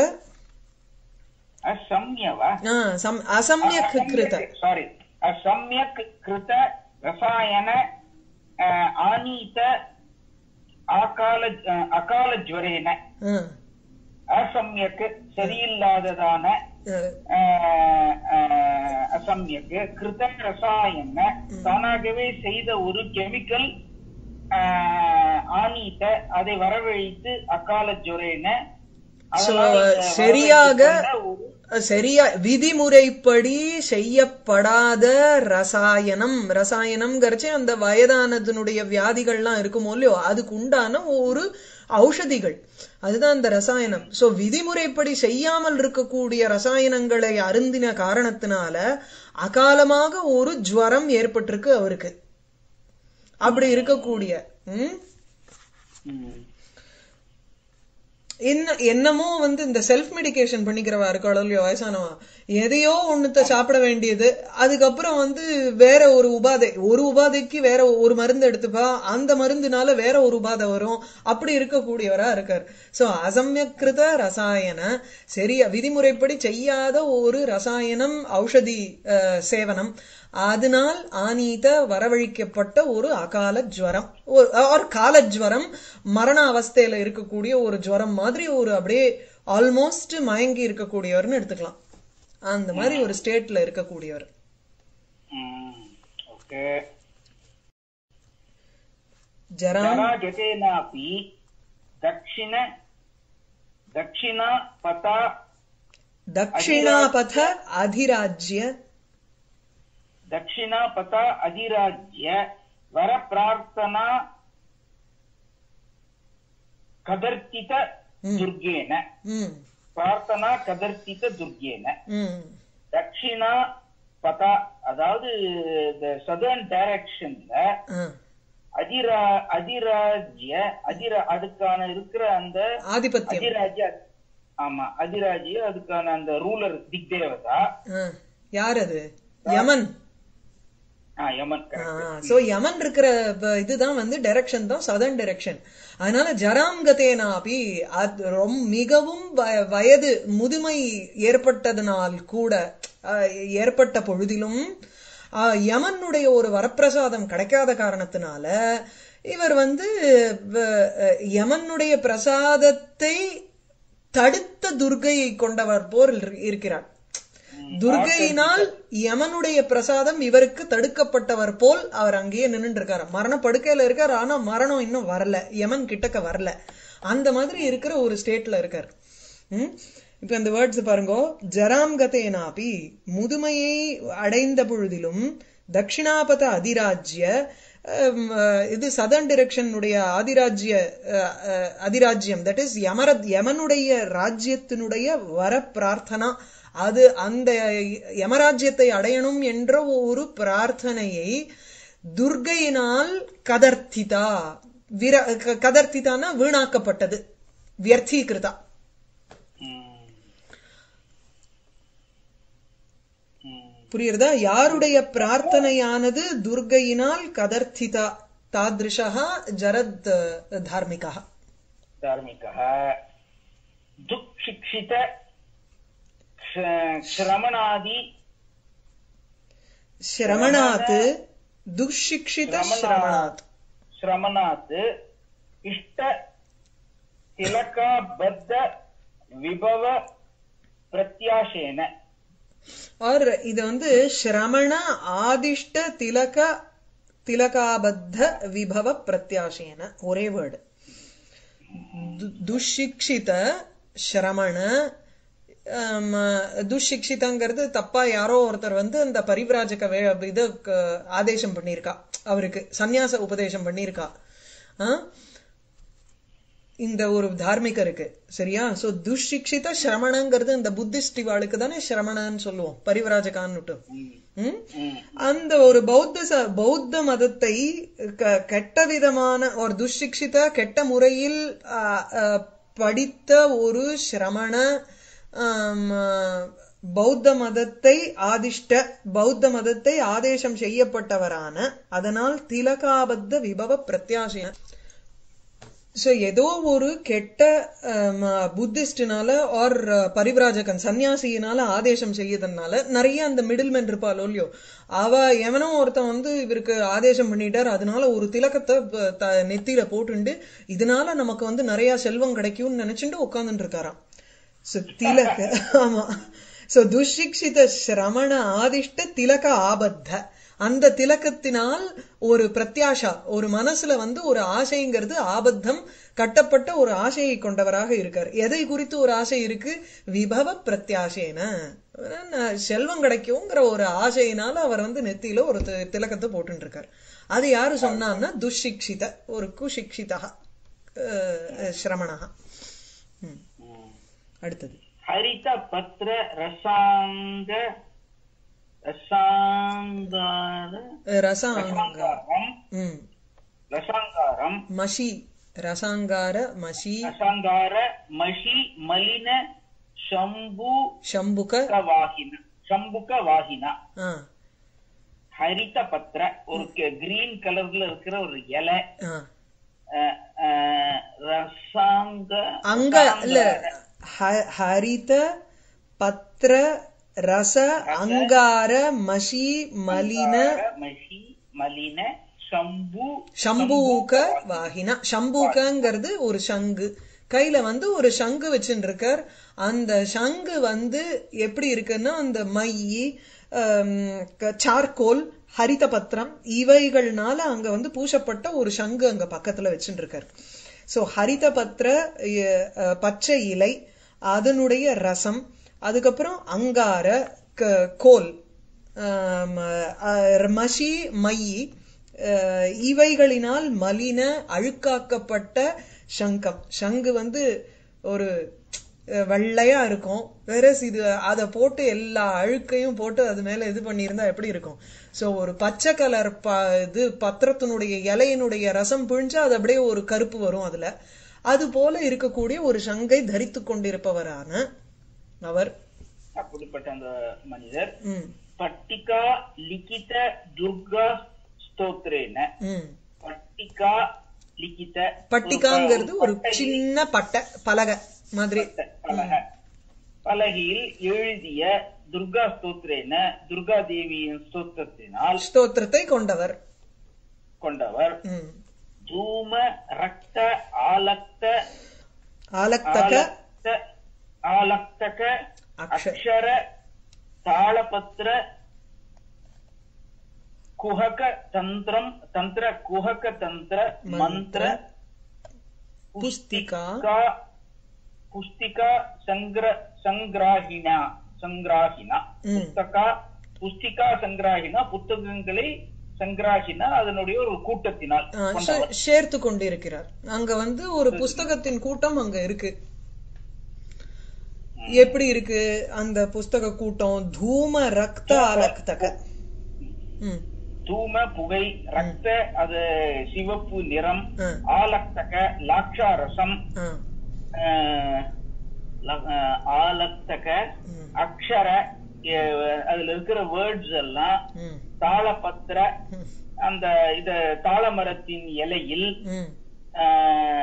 அசம்யவா ஆ, சம்- அசம்யக் கிருத சாரி அசம்யக் கிருத ரசாயன அஹ், ஆனீத ஆகால அஹ், அகால ஜுவரேன ஆ, அசம்யக் சரியில்லாததான அஹ், அஹ், அஹ், அசம்யக் கிருத ரசாயன தானாகவே செய்த ஒரு கெமிக்கல் ஆனீத்த அதை வரவழைத்து அகால ஜுரேன So, அதனால் இந்த சரியாக வரவழைத்துக் கொண்ட ஒரு சரியா விதிமுறைப்படி செய்யப்படாத ரசாயனம் ரசாயனம்ங்கிறச்சு அந்த வயதானதனுடைய வியாதிகள்லாம் இருக்குமோ இல்லையோ அதுக்கு உண்டான ஒரு ஔஷதிகள் அதுதான் அந்த ரசாயனம் சோ விதிமுறைப்படி செய்யாமல் இருக்கக்கூடிய ரசாயனங்களை அருந்தின காரணத்தினால அகாலமாக ஒரு ஜுவரம் ஏற்பட்டிருக்கு அவருக்கு அப்படி இருக்கக்கூடிய ம் ம். என்ன என்னமோ வந்து இந்த செல்ஃப் மெடிகேஷன் பண்ணிக்கிறவா இருக்காளோ இல்லையோ வயசானவா எதையோ ஒண்ணுத்த சாப்பிட வேண்டியது அதுக்கப்புறம் வந்து வேற ஒரு உபாதை ஒரு உபாதைக்கு வேற ஒரு மருந்து எடுத்துப்பா அந்த மருந்துனால வேற ஒரு உபாதை வரும் அப்படி இருக்கக்கூடியவரா இருக்கார் சோ அசம்யக்கிருத ரசாயன சரியா விதிமுறைப்படி செய்யாத ஒரு ரசாயனம் ஔஷதி அஹ், சேவனம் அதனால் ஆனீத வரவழிக்கப்பட்ட ஒரு அகால ஜுவரம் ஒரு கால ஜுவரம் மரண அவஸ்தையில இருக்கக்கூடிய ஒரு ஜுவரம் மாதிரி ஒரு அப்படியே ஆல்மோஸ்ட் மயங்கி இருக்கக்கூடியவர்னு எடுத்துக்கலாம் அந்த மாதிரி ஒரு ஸ்டேட்ல இருக்கக்கூடியவர் ம். ஓகே ஜராம் जरा जतेनापि दक्षिण दक्षिणा पता தக்ஷிணாபத அதிராஜ்ய दक्षिणा पता अधिराज्य वरप्रार्थना कदर्तित दुर्गेन ம் प्रार्थना कदर्तित दुर्गेन ம் தட்சிணா பதா அதாவது இந்த சதர்ன் டைரக்ஷன்ல ஆ. அதிரா அதிராஜ்ய அதிர அதுக்கான இருக்கிற அந்த ஆதிபத்தியம் அதிராஜ்ய ஆமா அதிராஜ்ய அதுக்கான அந்த ரூலர் திக்தேவதா ஆ. யார் அது யமன் ஆ, யமன் correct. சோ யமன் இருக்கிற ப- இதுதான் வந்து டைரக்ஷன் தான் சதர்ன் டைரக்ஷன் அதனால ஜராங்கதேனாபி அது ரொம்ப மிகவும் வ- வயது முதுமை ஏற்பட்டதனால் கூட அஹ், ஏற்பட்ட பொழுதிலும் அஹ், யமனுடைய ஒரு வரப்பிரசாதம் கிடைக்காத காரணத்தினால இவர் வந்து வ- அஹ், யமனுடைய பிரசாதத்தை தடுத்த துர்கையை கொண்டவர் போல் இரு- இருக்கிறார் துர்கையினால் யமனுடைய பிரசாதம் இவருக்கு தடுக்கப்பட்டவர் போல் அவர் அங்கேயே நின்னுட்டு இருக்காரு மரண படுக்கையில இருக்காரு ஆனா மரணம் இன்னும் வரல யமன் கிட்டக்க வரல அந்த மாதிரி இருக்கிற ஒரு ஸ்டேட்ல இருக்கார் ம்? இப்ப இந்த வேர்ட்ஸ் பாருங்க ஜராம் கதேனாபி முதுமையை அடைந்த பொழுதிலும் தட்சிணாபத அதிராஜ்ய அம், அஹ், இது சதர்ன் டிரெக்ஷனுடைய ஆதிராஜ்ய அஹ், அஹ், அதிராஜ்யம் தட் இஸ் யமர யமனுடைய ராஜ்யத்தினுடைய வர பிரார்த்தனா அது அந்த யமராஜ்யத்தை அடையணும் என்ற ஒரு பிரார்த்தனையை துர்கையினால் கதர்த்திதா விர க- கதர்த்திதானா வீணாக்கப்பட்டது வியர்த்தீகிருதா ம். ம். புரியுறதா யாருடைய பிரார்த்தனையானது துர்கையினால் கதர்த்திதா தாதிருஷா ஜரத் தார்மிகா धार्मिकः दुःशिक्षित क्ष- श्रमणादि சிரமணாத் துஷிக்ஷித சிரமணாத் श्रमणात् इष्ट तिलकाबद्ध विभव प्रत्याशेन ஆர் இது வந்து சிரமண ஆதிஷ்ட திலக திலகாபத்த விபவ பிரத்யாசேன ஒரே வேர்டு துஷிக்ஷித சிரமண ஆம், துஷிக்ஷிதங்கிறது தப்பா யாரோ ஒருத்தர் வந்து அந்த பரிவிராஜக வே இது க- ஆதேசம் பண்ணியிருக்கா அவருக்கு சந்நியாச உபதேசம் பண்ணியிருக்கா ஆ? இந்த ஒரு தார்மிகருக்கு சரியா சோ துஷிக்ஷித சிரமணங்கிறது இந்த புத்திஸ்ட் இவாளுக்கு தானே சிரமணன்னு சொல்லுவோம் பரிவராஜகான்னு ம்? அந்த ஒரு பௌத்த ச- பௌத்த மதத்தை க- கெட்ட விதமான ஒரு துஷிக்ஷித கெட்ட முறையில் ஆ, ஆ, படித்த ஒரு சிரமண ஆம், ஆ, பௌத்த மதத்தை ஆதிஷ்ட பௌத்த மதத்தை ஆதேசம் செய்யப்பட்டவரான அதனால் திலகாபத்த விபவ பிரத்யாசைய சோ ஏதோ ஒரு கெட்ட புத்திஸ்டினால ஆர் பரிவிராஜகன் சன்னியாசியினால ஆதேசம் செய்யறதுனால நிறைய அந்த மிடில் மேன் இருப்பாளோ இல்லையோ அவ எவனோ ஒருத்தன் வந்து இவருக்கு ஆதேசம் பண்ணிட்டார் அதனால ஒரு திலக்கத்தை ப- த- நெத்தியில போட்டுண்டு இதனால நமக்கு வந்து நிறைய செல்வம் கிடைக்கும்னு நினைச்சுட்டு உட்கார்ந்துட்டு இருக்காராம் சோ திலக ஆமா சோ துஷிக்ஷித சிரமண ஆதிஷ்ட திலக ஆபத்த அந்த திலக்கத்தினால் ஒரு பிரத்யாஷா ஒரு மனசுல வந்து ஒரு ஆசைங்கிறது ஆபத்தம் கட்டப்பட்ட ஒரு ஆசையை கொண்டவராக இருக்கார் எதை குறித்து ஒரு ஆசை இருக்கு விபவ பிரத்யாசேன நான் செல்வம் கிடைக்குங்கிற ஒரு ஆசையினால அவர் வந்து நெத்தியில ஒரு தி- திலக்கத்தை போட்டுட்டு இருக்கார் அது யாரு சொன்னான்னா துஷிக்ஷித ஒரு குஷிக்ஷிதா சிரமணா ம். அடுத்தது हरित पत्र रसांग रसांगार ரசாங்க रसांगारम ம் रसांगारम மஷி ரசாங்கார மஷி रसांगार मषि मलिन शंभु சம்புக வாகின சம்புக வாகினா ஆ ஹரித பத்திர ஒரு கிரீன் கலர்ல இருக்கிற ஒரு இலை ஆ அஹ், அஹ், ரசாங்க அங்க இல்ல ஹ- ஹரித பத்ர ரச அங்கார மஷி மலின மஷி மலின சம்பு சம்பூக வாகினா சம்பூகங்கிறது ஒரு சங்கு கையில வந்து ஒரு சங்கு வச்சுட்டு இருக்கார் அந்த சங்கு வந்து எப்படி இருக்குன்னா அந்த மை சார்கோல் ஹரித பத்திரம் இவைகள்னால அங்க வந்து பூசப்பட்ட ஒரு சங்கு அங்க பக்கத்துல வச்சுட்டு இருக்காரு சோ ஹரித பத்திர எ- அஹ், பச்சை இலை அதனுடைய ரசம் அதுக்கப்புறம் அங்கார க- கோல் ஆம், அஹ், மஷி மையி அஹ், இவைகளினால் மலின அழுக்காக்கப்பட்ட சங்கம் சங்கு வந்து ஒரு அஹ், வெள்ளையா இருக்கும் வேற இது அதை போட்டு எல்லா அழுக்கையும் போட்டு அது மேல இது பண்ணியிருந்தா எப்படி இருக்கும் சோ ஒரு பச்சை கலர் ப இது பத்திரத்தினுடைய இலையினுடைய ரசம் பிழிஞ்சா அது அப்படியே ஒரு கருப்பு வரும் அதுல அது போல இருக்கக்கூடிய ஒரு சங்கை தரித்து கொண்டிருப்பவரான அவர் அப்படிப்பட்ட அந்த மனிதர் ம் பட்டிகா லிகித துர்கா ஸ்தோத்ரேன ம் பட்டிகா லிகித பட்டிகாங்கிறது ஒரு பட்டை- சின்ன பட்டை பலகை மாதிரி பலகை. பலகையில் எழுதிய துர்கா ஸ்தோத்ரேன துர்கா தேவியின் ஸ்தோத்திரத்தினால் ஸ்தோத்திரத்தை கொண்டவர் கொண்டவர் ம் தூம ரக்த ஆலக்த ஆலக்தக ஆலக்த ஆலக்தக அக்ஷ- அக்ஷர தாளபத்திர குஹக தந்திரம் தந்திர குஹக தந்திர மந்திர புஸ்திகா புஸ்திகா புஸ்திகா சங்கிர சங்கிராகினா சங்கிராகினா ம். புஸ்தகா புஸ்திகா சங்கிராகினா புத்தகங்களை சங்கிராகினா அதனுடைய ஒரு கூட்டத்தினால் ஆ, கொண்டவர். சே- சேர்த்து கொண்டிருக்கிறார் அங்க வந்து ஒரு புஸ்தகத்தின் கூட்டம் அங்க இருக்கு எப்படி இருக்கு அந்த புஸ்தக கூட்டம் தூம ரக்த ஆலக்தக ம் தூம புகை ரத்த அது சிவப்பு நிறம் ஆ, ஆலக்தக லாட்சாரசம் ஆ, ஆஹ், ல- ஆஹ், ஆலக்தக ம், அக்ஷர அஹ், அதுல இருக்கிற வேர்ட்ஸ் எல்லாம் ம், தாளபத்திர ம், அந்த இத தாளமரத்தின் இலையில் ம். ஆஹ்,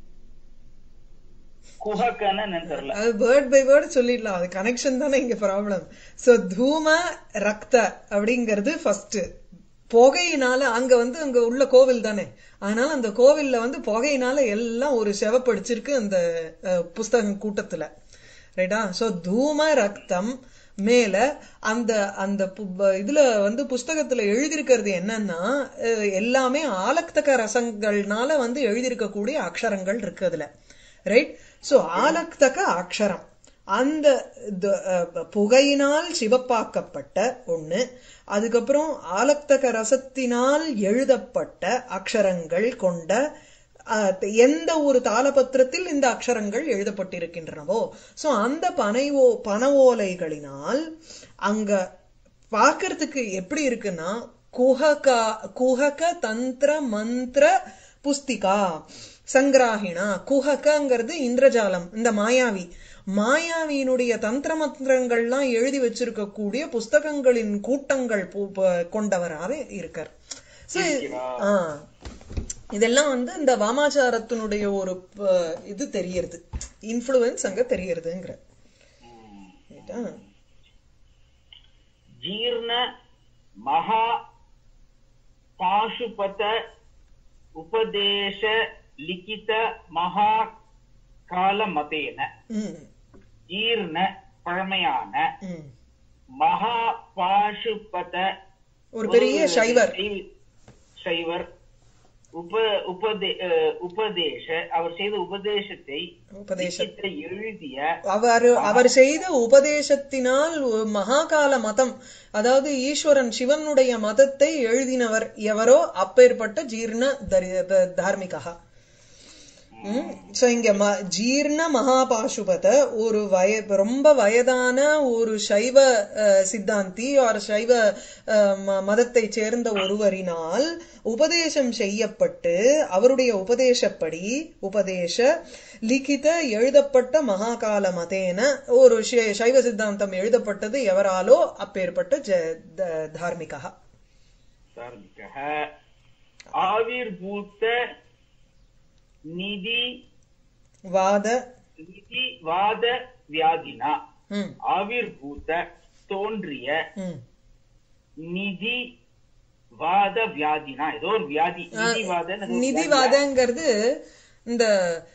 குஹக்கன்னு என்னன்னு தெரியல அது வேர்ட் பை வேர்ட் சொல்லிடலாம் அது கனெக்ஷன் தானே இங்க ப்ராப்ளம் சோ தூம ரக்த அப்படிங்கிறது ஃபர்ஸ்ட் புகையினால அங்க வந்து அங்க உள்ள கோவில் தானே அதனால அந்த கோவில்ல வந்து புகையினால எல்லாம் ஒரு செவப்படிச்சிருக்கு அந்த அஹ், புஸ்தகம் கூட்டத்துல ரைட்டா சோ தூம ரக்தம் மேல அந்த அந்த பு- ப- இதுல வந்து புஸ்தகத்துல எழுதியிருக்கிறது என்னன்னா அஹ், எல்லாமே ஆலக்தக ரசங்கள்னால வந்து எழுதியிருக்கக்கூடிய அக்ஷரங்கள் இருக்கு அதுல ரைட் சோ ஆலக்தக அக்ஷரம் அந்த த- அஹ், புகையினால் சிவப்பாக்கப்பட்ட ஒண்ணு அதுக்கப்புறம் ஆலக்தக ரசத்தினால் எழுதப்பட்ட அக்ஷரங்கள் கொண்ட அஹ், எந்த ஒரு தாளபத்திரத்தில் இந்த அக்ஷரங்கள் எழுதப்பட்டிருக்கின்றனவோ சோ அந்த பனைவோ பனவோலைகளினால் அங்க பார்க்கறதுக்கு எப்படி இருக்குன்னா குஹகா குஹக தந்திர மந்திர புஸ்திகா சங்கிராகினா குஹகங்கிறது இந்திரஜாலம் இந்த மாயாவி மாயாவியினுடைய தந்திர மந்திரங்கள்லாம் எழுதி வச்சிருக்கக்கூடிய புஸ்தகங்களின் கூட்டங்கள் பூ- ப- கொண்டவராக இருக்கார் So, ஆ, இதெல்லாம் வந்து இந்த வாமாச்சாரத்தினுடைய ஒரு ப- இது தெரியறது இன்ஃப்ளூயன்ஸ் அங்க தெரியறதுங்கிற ரைட்டா? ஜீர்ண மகா பாசுபத உபதேச லிகித மகா கால மதேன ம், ஜீர்ண பழமையான ம். மகா பாசுபத ஒரு பெரிய சைவர் சைவ- சைவர் உப உபதே அஹ், உபதேச அவர் செய்த உபதேசத்தை உபதேச லிகித எழுதிய அவர் அவர் செய்த உபதேசத்தினால் ஒரு மகாகால மதம் அதாவது ஈஸ்வரன் சிவனுடைய மதத்தை எழுதினவர் எவரோ அப்பேற்பட்ட ஜீர்ண தரி- த- தார்மிகா சோ இங்க ம- ஜீர்ண மகாபாசுபத ஒரு வய ரொம்ப வயதான ஒரு சைவ அஹ், சித்தாந்தி ஒரு சைவ அஹ், ம- மதத்தைச் சேர்ந்த ஒருவரினால் உபதேசம் செய்யப்பட்டு அவருடைய உபதேசப்படி உபதேச லிகித எழுதப்பட்ட மகாகால மதேன ஒரு ஷை- சைவ சித்தாந்தம் எழுதப்பட்டது எவராலோ அப்பேற்பட்ட ஜ- த- தார்மிகா தார்மிகः ஆவிர்பூத்த நிதி வாத நிதி வாத வியாதினா ம், ஆவிர்பூத்த தோன்றிய ம். நிதி வாத வியாதினா ஏதோ ஒரு வியாதி நிதிவாத நிதிவாதங்கிறது இந்த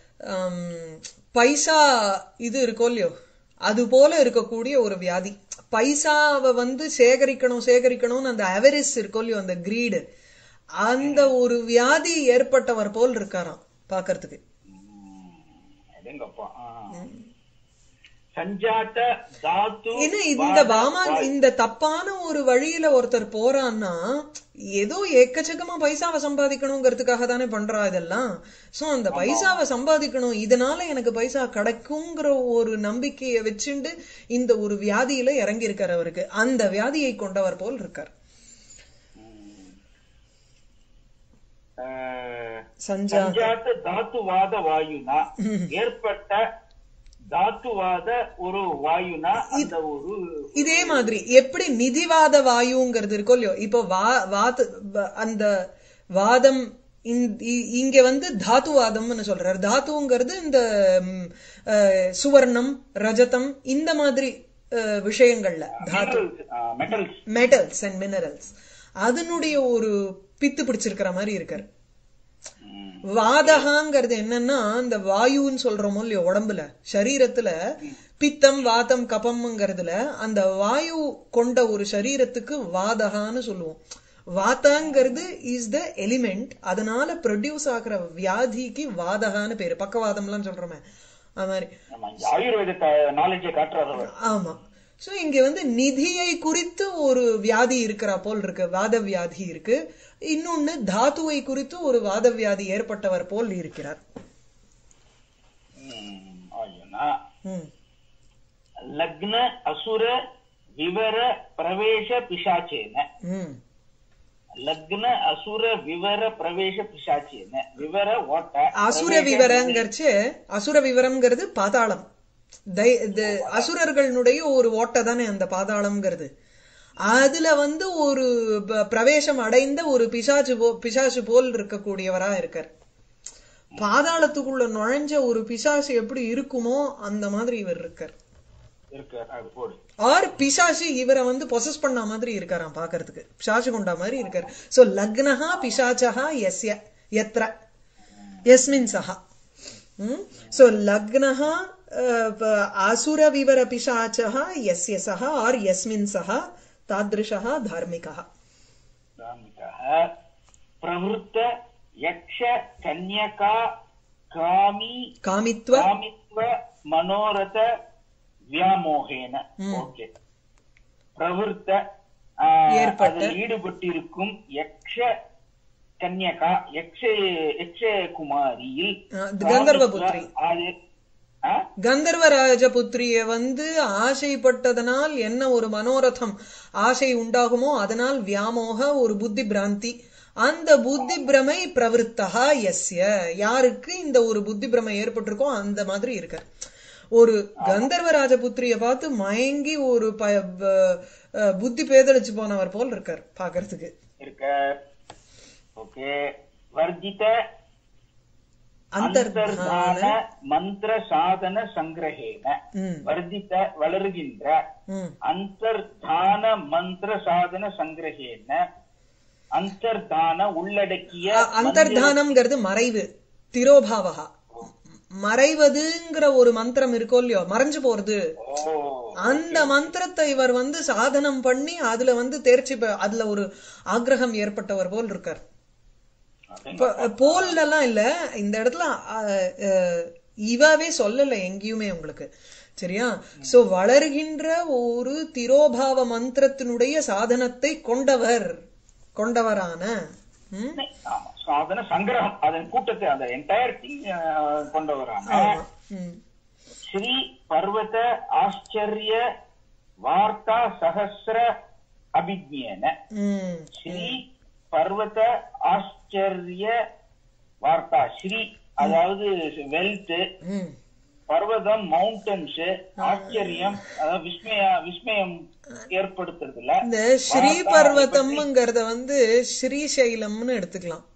ஆம், பைசா இது இருக்கோ இல்லையோ அது போல இருக்கக்கூடிய ஒரு வியாதி பைசாவை வந்து சேகரிக்கணும் சேகரிக்கணும்னு அந்த அவரிஸ் இருக்கும் இல்லையோ அந்த கிரீடு அந்த ஒரு வியாதி ஏற்பட்டவர் போல் இருக்காராம் பாக்குறதுக்கு அடேங்கப்பா ஆ. சஞ்சாத தாத்து ஏன்னா இந்த வாமா இந்த தப்பான ஒரு வழியில ஒருத்தர் போறான்னா ஏதோ எக்கச்சக்கமா பைசாவை சம்பாதிக்கணுங்கிறதுக்காக தானே பண்றா இதெல்லாம் சோ அந்த பைசாவை சம்பாதிக்கணும் இதனால எனக்கு பைசா கிடைக்குங்கிற ஒரு நம்பிக்கையை வச்சுண்டு இந்த ஒரு வியாதியில இறங்கி இருக்கார் அவருக்கு அந்த வியாதியை கொண்டவர் போல் இருக்கார் அஹ், சஞ்சா சஞ்சாத தாத்துவாத வாயுனா ஏற்பட்ட தாத்துவாத ஒரு வாயுனா அந்த ஒரு இதே மாதிரி எப்படி நிதிவாத வாயுங்கிறது இருக்கோ இல்லையோ இப்போ வா வாத்து வ- அந்த வாதம் இந்த- இ- இங்க வந்து தாத்துவாதம்னு சொல்றாரு தாத்துங்கிறது இந்த ம், அஹ், சுவர்ணம் ரஜதம் இந்த மாதிரி அஹ், விஷயங்கள்ல தாத்து மெட்டல்ஸ் மெட்டல்ஸ் அண்ட் மினரல்ஸ் அதனுடைய ஒரு பித்து பிடிச்சிருக்கிற மாதிரி இருக்காரு வாதகாங்கிறது என்னன்னா இந்த வாயுன்னு சொல்றோமோ இல்லையோ உடம்புல சரீரத்துல பித்தம் வாதம் கபம்ங்கிறதுல அந்த வாயு கொண்ட ஒரு சரீரத்துக்கு வாதகான்னு சொல்லுவோம் வாத்தாங்கிறது இஸ் த எலிமெண்ட் அதனால ப்ரொடியூஸ் ஆகுற வியாதிக்கு வாதகான்னு பேரு பக்கவாதம்லாம் சொல்றோமே அது மாதிரி நம்ம இங்க ஆயுர்வேத நாலேஜை காட்டுறாரு அவர். ஆமா சோ இங்க வந்து நிதியை குறித்து ஒரு வியாதி இருக்கிற போல் இருக்கு வாத வியாதி இருக்கு இன்னொன்னு தாத்துவை குறித்து ஒரு வாத வியாதி ஏற்பட்டவர் போல் இருக்கிறார் ம், ஆயுனா ம். லக்ன அசுர விவர பிரவேச பிசாச்சேன ம். லக்ன அசுர விவர பிரவேச பிசாச்சேன விவர ஓட்ட அசுர பிரவேச விவரங்கிறச்சு அசுர விவரம்ங்கிறது பாதாளம் தை- இது அசுரர்களுடைய ஒரு ஓட்டை தானே அந்த பாதாளம்ங்கிறது அதுல வந்து ஒரு ப- பிரவேசம் அடைந்த ஒரு பிசாச்சு போ பிசாசு போல் இருக்கக்கூடியவரா இருக்கார் பாதாளத்துக்குள்ள நுழைஞ்ச ஒரு பிசாசு எப்படி இருக்குமோ அந்த மாதிரி இவர் இருக்கார் இருக்கு அது போடு ஆர் பிசாசு இவரை வந்து பொசஸ் பண்ண மாதிரி இருக்காராம் பாக்குறதுக்கு பிசாசு கொண்டா மாதிரி இருக்கார் சோ லக்னஹா பிசாச்சஹா எஸ்ய எத்ர எஸ்மின் சஹா சோ லக்னஹா அசுர விவர பிசாச்சஹா எஸ்ய சஹா ஆர் எஸ்மின் சஹா தாத்ருஷः धार्मिकः धार्मिकः प्रवृत्त यक्ष कन्यका कामी காமித்வ कामित्व मनोरथ व्यामोहेन ஓகே பிரவருத்த ஏற்பட்ட. அதில் ஈடுபட்டிருக்கும் யக்ஷ கன்யகா யக்ஷ யக்ஷ குமாரியில் ஆ, கந்தர்வபுத்திரி. அது ஆ? கந்தர்வ ராஜபுத்திரிய வந்து ஆசைப்பட்டதனால் என்ன ஒரு மனோரதம் ஆசை உண்டாகுமோ அதனால் வியாமோக ஒரு புத்தி பிராந்தி அந்த புத்தி பிரமை பிரவருத்தகா எஸ்ய யாருக்கு இந்த ஒரு புத்தி பிரமை ஏற்பட்டிருக்கோ அந்த மாதிரி இருக்கார் ஒரு கந்தர்வ ராஜபுத்திரிய பார்த்து மயங்கி ஒரு ப ப- அஹ் புத்தி பேதளிச்சு போனவர் போல் இருக்கார் பாக்குறதுக்கு இருக்க ஓகே வர்ஜித அந்தர்தான அந்தர்தான மந்திர சாதன சங்கிரகேன ம் வர்தித்த வளருகின்ற ம் அந்தர்தான மந்திர சாதன சங்கிரகேன அந்தர்தான உள்ளடக்கிய அ- அந்தர்தானம்ங்கிறது மறைவு திரோபாவகா மறைவதுங்கிற ஒரு மந்திரம் இருக்கோ இல்லையோ மறைஞ்சு போறது ஓ அந்த மந்திரத்தை இவர் வந்து சாதனம் பண்ணி அதுல வந்து தேர்ச்சி பெ- அதுல ஒரு ஆக்ரகம் ஏற்பட்டவர் போல் இருக்கார் இப்ப போல்ல எல்லாம் இல்ல இந்த இடத்துல அஹ், அஹ், இவாவே சொல்லல எங்கேயுமே உங்களுக்கு சரியா சோ வளர்கின்ற ஒரு திரோபாவ மந்திரத்தினுடைய சாதனத்தை கொண்டவர் கொண்டவரான ம்? ஆமா சாதன சங்கிரகம் அதன் கூட்டத்தை அந்த என்டையர் திங் கொண்டவரான ஆமா. ம். ஸ்ரீ பர்வத ஆச்சரிய வார்த்தா சகசிர அபிஜ்ஞேன ம். ஸ்ரீ பர்வத ஆச்சரிய வார்த்தா ஸ்ரீ அதாவது வெல்த் ம். பர்வதம் மவுண்டன்ஸ் ஆச்சரியம் அதாவது விஸ்மய விஸ்மயம் ஏற்படுத்துறதுல இந்த ஸ்ரீ பர்வதம்ங்கிறத வந்து ஸ்ரீசைலம்னு எடுத்துக்கலாம்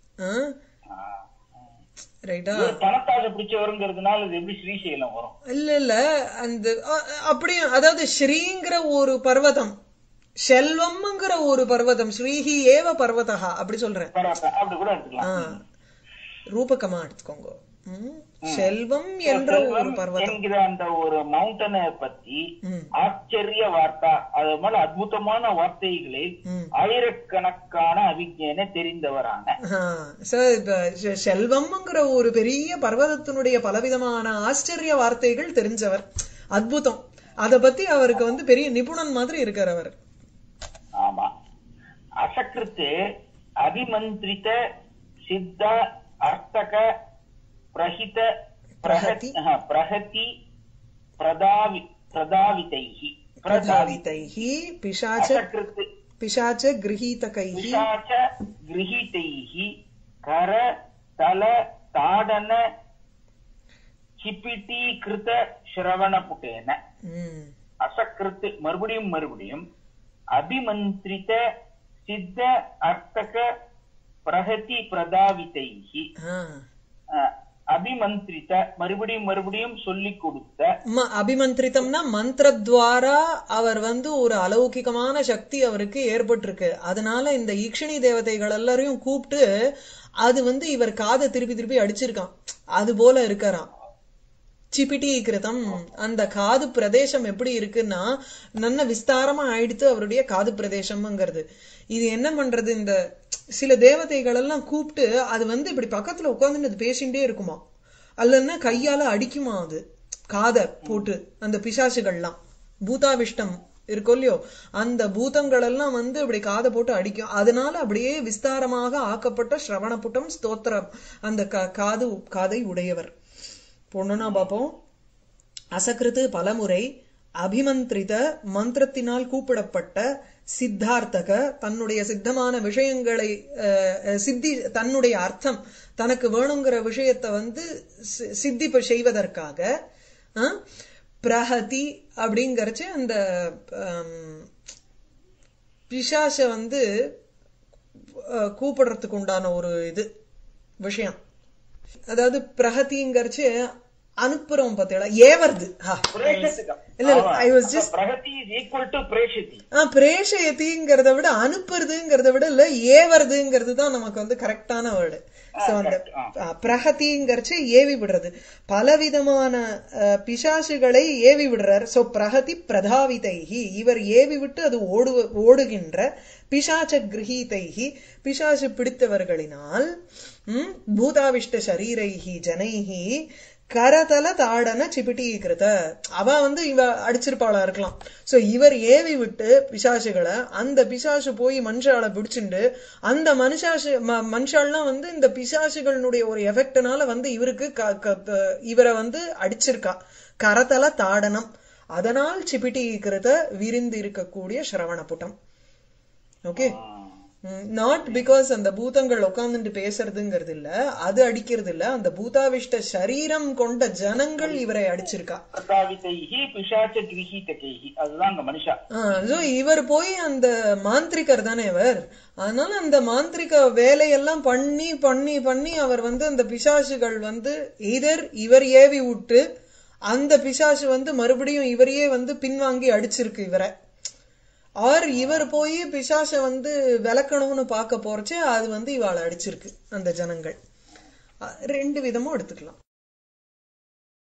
ரைட்டா இவர் பணத்தாசை பிடிச்சவருங்கிறதுனால இது எப்படி ஸ்ரீசைலம் வரும் இல்ல இல்ல அந்த அ- அப்படியும் அதாவது ஸ்ரீங்கிற ஒரு பர்வதம் செல்வம்ங்கிற ஒரு பர்வதம் ஸ்ரீஹி ஏவ பர்வதா அப்படி சொல்றேன் பரவாயில்ல, அப்படி கூட எடுத்துக்கலாம் ஆ, ரூபகமா எடுத்துக்கோங்க ம், செல்வம் என்ற ஒரு செல்வம் பர்வதம் என்கிற அந்த ஒரு மவுண்டனை பத்தி ம், ஆச்சரிய வார்த்தா அது மாதிரி அற்புதமான வார்த்தைகளில் ம். ஆயிரக்கணக்கான அவிஜயனை தெரிந்தவரான ஆ, so இப்ப செ- செல்வம்ங்கிற ஒரு பெரிய பர்வதத்தினுடைய பலவிதமான ஆச்சரிய வார்த்தைகள் தெரிஞ்சவர் அத்புதம் அத பத்தி அவருக்கு வந்து பெரிய நிபுணன் மாதிரி இருக்கார் அவர் ஆமா அசக்கிருத்து அபிமந்திரித சித்த அர்த்தக பிரஹித பிரஹதி. பிரஹ- ஆஹா, பிரஹதி பிரதாவி பிரதாவிதைஹி பிரதாவிதைஹி பிசாச்ச அசக்கிருத்து பிசாச்ச கிரகீதகைஹி பிசாச்ச கிரகிதைஹி கர தல தாடன சிபிட்டீகிருத சிரவணபுட்டேன ம், அசக்கிருத்து மறுபடியும் மறுபடியும் அபிமந்திரித சித்த அர்த்தக பிரகதி பிரதாவிதைஹி ஆ. அஹ், அபிமந்திரித மறுபடியும் மறுபடியும் சொல்லிக் கொடுத்த ம- அபிமந்திரித்தம்னா மந்திரத்வாரா அவர் வந்து ஒரு அலௌகிகமான சக்தி அவருக்கு ஏற்பட்டிருக்கு அதனால இந்த ஈக்ஷணி தேவதைகள் எல்லாரையும் கூப்பிட்டு அது வந்து இவர் காதை திருப்பி திருப்பி அடிச்சிருக்கான் அது போல இருக்காராம் சிபிட்டி கிருதம் அந்த காது பிரதேசம் எப்படி இருக்குன்னா நல்ல விஸ்தாரமா ஆயிடுத்து அவருடைய காது பிரதேசம்ங்கிறது இது என்ன பண்றது இந்த சில தேவதைகள் எல்லாம் கூப்பிட்டு அது வந்து இப்படி பக்கத்துல உட்கார்ந்து அது பேசிட்டே இருக்குமா அல்லன்னா கையால அடிக்குமா அது காதை போட்டு அந்த பிசாசுகள்லாம் பூதாவிஷ்டம் இருக்கும் இல்லையோ அந்த பூதங்கள் எல்லாம் வந்து இப்படி காதை போட்டு அடிக்கும் அதனால அப்படியே விஸ்தாரமாக ஆக்கப்பட்ட ஸ்ரவணபுட்டம் ஸ்தோத்திரம் அந்த கா- காது காதை உடையவர் பொண்ணுனா பார்ப்போம் அசகிருத்து பலமுறை அபிமந்திரித மந்திரத்தினால் கூப்பிடப்பட்ட சித்தார்த்தக தன்னுடைய சித்தமான விஷயங்களை அஹ், அஹ், சித்தி தன்னுடைய அர்த்தம் தனக்கு வேணுங்கிற விஷயத்தை வந்து சி- சித்திப்ப செய்வதற்காக அஹ், பிரஹதி அப்படிங்கறச்சு அந்த ஹம், பிசாச வந்து அஹ், கூப்பிடுறதுக்கு உண்டான ஒரு இது விஷயம் அதாவது பிரகதிங்கிறச்சு அனுப்புறோம் பார்த்தீங்களா ஏவர்து ஆ, பிரேஷத்துக்கு இல்ல இல்ல ஐ வாஸ் ஜஸ்ட் பிரகதி இஸ் ஈக்குவல் டு பிரேஷதி ஆ பிரேஷயதிங்கிறத விட அனுப்புறதுங்கிறத விட இல்ல ஏவர்துங்கிறது தான் நமக்கு வந்து கரெக்டான வேர்டு சோ அந்த correct, ஆ. ஆ, பிரகதிங்கிறச்சு ஏவி விடுறது பலவிதமான அஹ், பிசாசுகளை ஏவி விடுறார் சோ பிரகதி பிரதாவிதைஹி இவர் ஏவி விட்டு அது ஓடு ஓடுகின்ற பிசாச்ச கிரகீதைஹி பிசாசு பிடித்தவர்களினால் ம், பூதாவிஷ்ட சரீரைஹி ஜனைஹி கரதல தாடன சிபிட்டீகிருத அவ வந்து இவ அடிச்சிருப்பாளா இருக்கலாம் சோ இவர் ஏவி விட்டு பிசாசுகளை அந்த பிசாசு போய் மனுஷால பிடிச்சுண்டு அந்த மனுஷாசு ம- மனுஷாலாம் வந்து இந்த பிசாசுகளுடைய ஒரு எஃபெக்ட்னால வந்து இவருக்கு க- க- த- இவரை வந்து அடிச்சிருக்கா கரதல தாடனம் அதனால் சிபிட்டீகிருத விரிந்து இருக்கக்கூடிய சிரவணபுட்டம் ஓகே நாட் பிகாஸ் அந்த பூதங்கள் உட்கார்ந்துட்டு பேசுறதுங்கிறது இல்ல அது அடிக்கிறது இல்ல அந்த பூதாவிஷ்ட சரீரம் கொண்ட ஜனங்கள் இவரை அடிச்சிருக்கா பிரதாவிதைஹி பிசாச்ச கிரகிதகைஹி அதுதான் அந்த மனுஷா சோ இவர் போய் அந்த மாந்திரிகர் தானே இவர் அதனால அந்த மாந்திரிக வேலையெல்லாம் பண்ணி பண்ணி பண்ணி அவர் வந்து அந்த பிசாசுகள் வந்து இதர் இவர் ஏவி விட்டு அந்த பிசாசு வந்து மறுபடியும் இவரையே வந்து பின்வாங்கி அடிச்சிருக்கு இவரை ஆர் இவர் போய் பிசாச வந்து விளக்கணும்னு பார்க்க போறச்சே அது வந்து இவாளை அடிச்சிருக்கு அந்த ஜனங்கள் அஹ் ரெண்டு விதமும் எடுத்துக்கலாம்